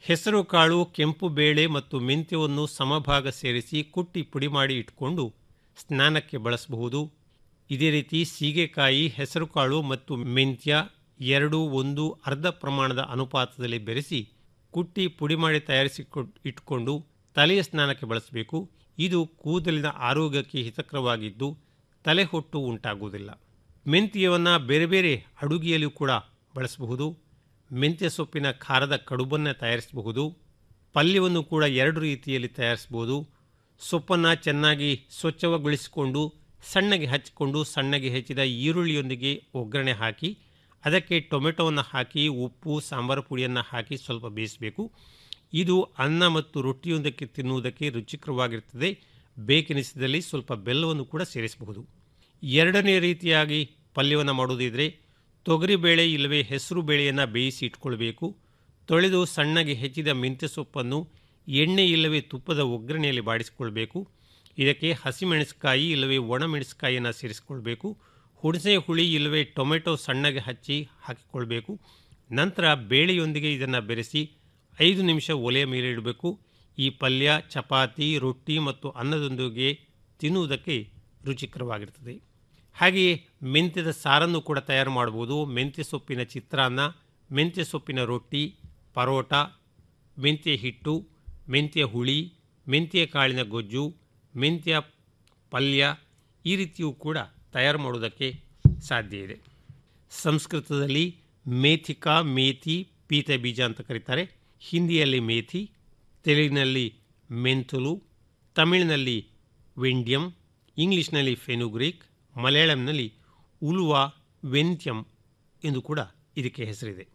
Speaker 16: ಹೆಸರು ಕಾಳು ಕೆಂಪು ಬೇಳೆ ಮತ್ತು ಮೆಂತ್ಯವನ್ನು ಸಮಭಾಗ ಸೇರಿಸಿ ಕುಟ್ಟಿ ಪುಡಿ ಮಾಡಿ ಇಟ್ಕೊಂಡು ಸ್ನಾನಕ್ಕೆ ಬಳಸಬಹುದು ಇದೇ ರೀತಿ ಸೀಗೆಕಾಯಿ ಹೆಸರುಕಾಳು ಮತ್ತು ಮೆಂತ್ಯ ಎರಡು ಒಂದು ಅರ್ಧ ಪ್ರಮಾಣದ ಅನುಪಾತದಲ್ಲಿ ಬೆರೆಸಿ ಕುಟ್ಟಿ ಪುಡಿ ಮಾಡಿ ತಯಾರಿಸಿ ಇಟ್ಕೊಂಡು ತಲೆಯ ಸ್ನಾನಕ್ಕೆ ಬಳಸಬೇಕು ಇದು ಕೂದಲಿನ ಆರೋಗ್ಯಕ್ಕೆ ಹಿತಕರವಾಗಿದ್ದು ತಲೆ ಹೊಟ್ಟು ಉಂಟಾಗುವುದಿಲ್ಲ ಮೆಂತ್ಯವನ್ನು ಬೇರೆ ಬೇರೆ ಅಡುಗೆಯಲ್ಲೂ ಕೂಡ ಬಳಸಬಹುದು ಮೆಂತ್ಯ ಸೊಪ್ಪಿನ ಖಾರದ ಕಡುಬನ್ನು ತಯಾರಿಸಬಹುದು ಪಲ್ಯವನ್ನು ಕೂಡ ಎರಡು ರೀತಿಯಲ್ಲಿ ತಯಾರಿಸಬಹುದು ಸೊಪ್ಪನ್ನು ಚೆನ್ನಾಗಿ ಸ್ವಚ್ಛಗೊಳಿಸಿಕೊಂಡು ಸಣ್ಣಗೆ ಹಚ್ಚಿಕೊಂಡು ಸಣ್ಣಗೆ ಹೆಚ್ಚಿದ ಈರುಳ್ಳಿಯೊಂದಿಗೆ ಒಗ್ಗರಣೆ ಹಾಕಿ ಅದಕ್ಕೆ ಟೊಮೆಟೊವನ್ನು ಹಾಕಿ ಉಪ್ಪು ಸಾಂಬಾರು ಪುಡಿಯನ್ನು ಹಾಕಿ ಸ್ವಲ್ಪ ಬೇಯಿಸಬೇಕು ಇದು ಅನ್ನ ಮತ್ತು ರೊಟ್ಟಿಯೊಂದಕ್ಕೆ ತಿನ್ನುವುದಕ್ಕೆ ರುಚಿಕರವಾಗಿರ್ತದೆ ಬೇಕೆನಿಸಿದಲ್ಲಿ ಸ್ವಲ್ಪ ಬೆಲ್ಲವನ್ನು ಕೂಡ ಸೇರಿಸಬಹುದು ಎರಡನೇ ರೀತಿಯಾಗಿ ಪಲ್ಯವನ್ನು ಮಾಡುವುದಿದ್ರೆ ತೊಗರಿಬೇಳೆ ಇಲ್ಲವೇ ಹೆಸರು ಬೇಳೆಯನ್ನು ಬೇಯಿಸಿ ಇಟ್ಕೊಳ್ಬೇಕು ತೊಳೆದು ಸಣ್ಣಗೆ ಹೆಚ್ಚಿದ ಮೆಂತ್ಯ ಸೊಪ್ಪನ್ನು ಎಣ್ಣೆ ಇಲ್ಲವೇ ತುಪ್ಪದ ಒಗ್ಗರಣೆಯಲ್ಲಿ ಬಾಡಿಸಿಕೊಳ್ಬೇಕು ಇದಕ್ಕೆ ಹಸಿಮೆಣಸಿಕಾಯಿ ಇಲ್ಲವೇ ಒಣಮೆಣಸಿಕಾಯಿಯನ್ನು ಸೇರಿಸಿಕೊಳ್ಬೇಕು ಹುಣಸೆ ಹುಳಿ ಇಲ್ಲವೇ ಟೊಮೆಟೊ ಸಣ್ಣಗೆ ಹಚ್ಚಿ ಹಾಕಿಕೊಳ್ಬೇಕು ನಂತರ ಬೇಳೆಯೊಂದಿಗೆ ಇದನ್ನು ಬೆರೆಸಿ ಐದು ನಿಮಿಷ ಒಲೆಯ ಮೇಲೆ ಇಡಬೇಕು ಈ ಪಲ್ಯ ಚಪಾತಿ ರೊಟ್ಟಿ ಮತ್ತು ಅನ್ನದೊಂದಿಗೆ ತಿನ್ನುವುದಕ್ಕೆ ರುಚಿಕರವಾಗಿರ್ತದೆ ಹಾಗೆಯೇ ಮೆಂತ್ಯದ ಸಾರನ್ನು ಕೂಡ ತಯಾರು ಮಾಡ್ಬೋದು ಮೆಂತ್ಯ ಸೊಪ್ಪಿನ ಚಿತ್ರಾನ್ನ ಮೆಂತ್ಯ ಸೊಪ್ಪಿನ ರೊಟ್ಟಿ ಪರೋಟ ಮೆಂತ್ಯ ಹಿಟ್ಟು ಮೆಂತ್ಯ ಹುಳಿ ಮೆಂತ್ಯ ಕಾಳಿನ ಗೊಜ್ಜು ಮೆಂತ್ಯ ಪಲ್ಯ ಈ ರೀತಿಯೂ ಕೂಡ ತಯಾರು ಮಾಡುವುದಕ್ಕೆ ಸಾಧ್ಯ ಇದೆ ಸಂಸ್ಕೃತದಲ್ಲಿ ಮೇಥಿಕಾ ಮೇಥಿ ಪೀತ ಬೀಜ ಅಂತ ಕರೀತಾರೆ ಹಿಂದಿಯಲ್ಲಿ ಮೇಥಿ ತೆಲುಗಿನಲ್ಲಿ ಮೆಂತುಲು ತಮಿಳಿನಲ್ಲಿ ವೆಂಡ್ಯಂ ಇಂಗ್ಲಿಷ್ನಲ್ಲಿ ಫೆನುಗ್ರೀಕ್ ಮಲಯಾಳಂನಲ್ಲಿ ಉಲುವ ವೆಂತ್ಯಂ ಎಂದು ಕೂಡ ಇದಕ್ಕೆ ಹೆಸರಿದೆ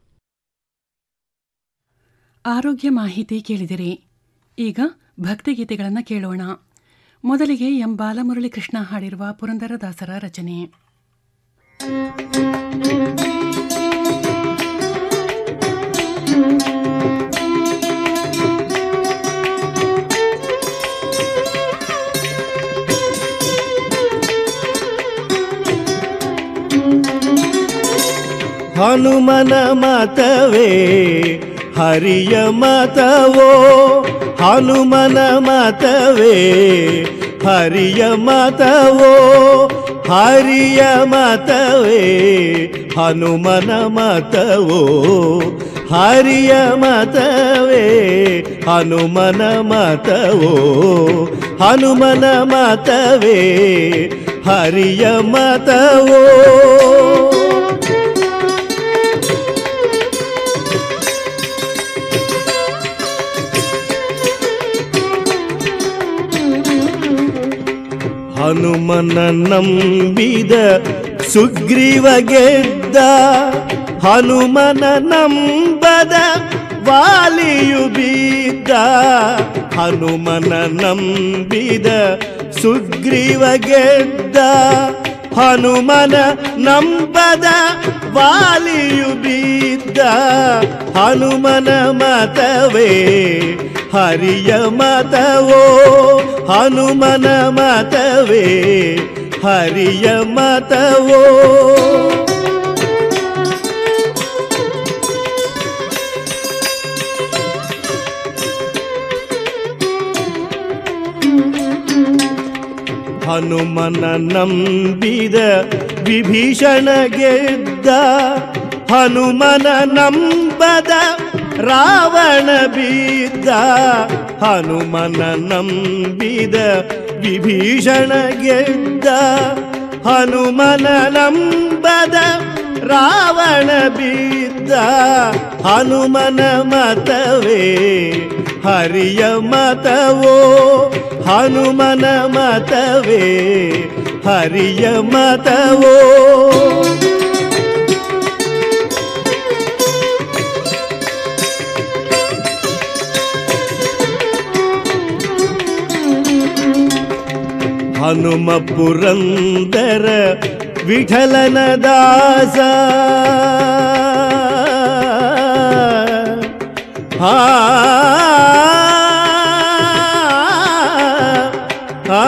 Speaker 2: ಆರೋಗ್ಯ ಮಾಹಿತಿ ಕೇಳಿದಿರಿ ಈಗ ಭಕ್ತಿಗೀತೆಗಳನ್ನು ಕೇಳೋಣ ಮೊದಲಿಗೆ ಎಂ ಬಾಲಮುರಳಿ ಕೃಷ್ಣ ಹಾಡಿರುವ ಪುರಂದರದಾಸರ ರಚನೆ
Speaker 17: ಹನುಮನ ಮತವೇ ಹರಿಯ ಮತವೋ ಹನುಮನ ಮತವೇ ಹರಿಯ ಮತವೋ ಹರಿಯ ಮತವೇ ಹನುಮನ ಮತವೋ ಹರಿಯ ಮತವೇ ಹನುಮನ ಮತವೋ ಹನುಮನ ಮತವೇ ಹರಿಯ ಮತವೋ ಹನುಮನ ನಂಬಿದ ಸುಗ್ರೀವ ಗೆದ್ದ ಹನುಮನ ನಂಬದ ವಾಲಿಯು ಬಿದ್ದ ಹನುಮನ ನಂಬಿದ ಸುಗ್ರೀವ ಗೆದ್ದ ಹನುಮನ ನಂಬದ ವಾಲಿಯು ಬಿದ್ದ ಹನುಮನ ಮತವೇ ಹರಿಯ ಮತವೋ ಹನುಮನ ಮತವೇ ಹರಿಯ ಮತವೋ ಹನುಮನ ನಂಬಿದ ವಿಭೀಷಣ ಗೆದ್ದ ಹನುಮನ ನಂಬದ ರಾವಣ ಬಿದ್ದ ಹನುಮನ ನಂಬಿದ ವಿಭೀಷಣ ಗೆದ್ದ ಹನುಮನ ನಂಬದ ರಾವಣ ಬಿದ್ದ ಹನುಮನ ಮತವೇ ಹರಿಯ ಮತವೋ ಹನುಮನ ಮತವೇ ಹರಿಯ ಮತವೋ ಹನುಮ ಪುರಂದರ ವಿಠಲನ ದಾಸ ಆ ಆ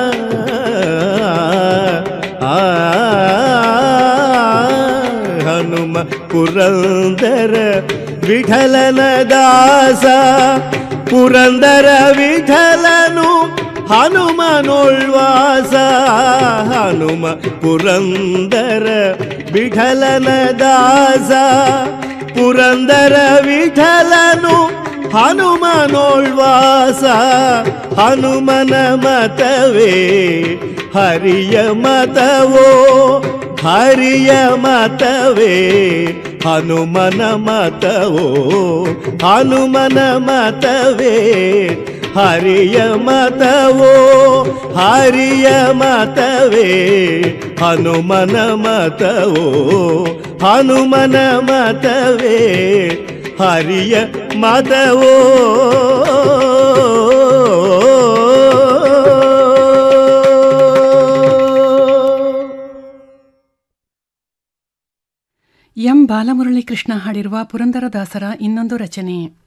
Speaker 17: ಆ ಹನುಮ ಹನುಮ ಪುರಂದರ ವಿಠಲನ ದಾಸ ಪುರಂದರ ವಿಠಲನು ಹನುಮನೊಳ್ವಾಸ ಹನುಮ ಪುರಂದರ ವಿಠಲನ ದಾಸ ಪುರಂದರ ವಿಠಲನು ಹನುಮನೊಳ್ವಾಸ ಹನುಮನ ಮತವೇ ಹರಿಯ ಮತವೋ ಹರಿಯ ಮತವೇ ಹನುಮನ ಮತವೋ ಹನುಮನ ಮತವೇ ಹರಿಯ ಮತವೋ ಹರಿಯ ಮತವೇ ಹನುಮನ ಮತವೋ ಹನುಮನ ಮತವೇ ಹರಿಯ ಮತವೋ
Speaker 2: ಎಂ ಬಾಲಮುರಳಿ ಕೃಷ್ಣ ಹಾಡಿರುವ ಪುರಂದರದಾಸರ ಇನ್ನೊಂದು ರಚನೆ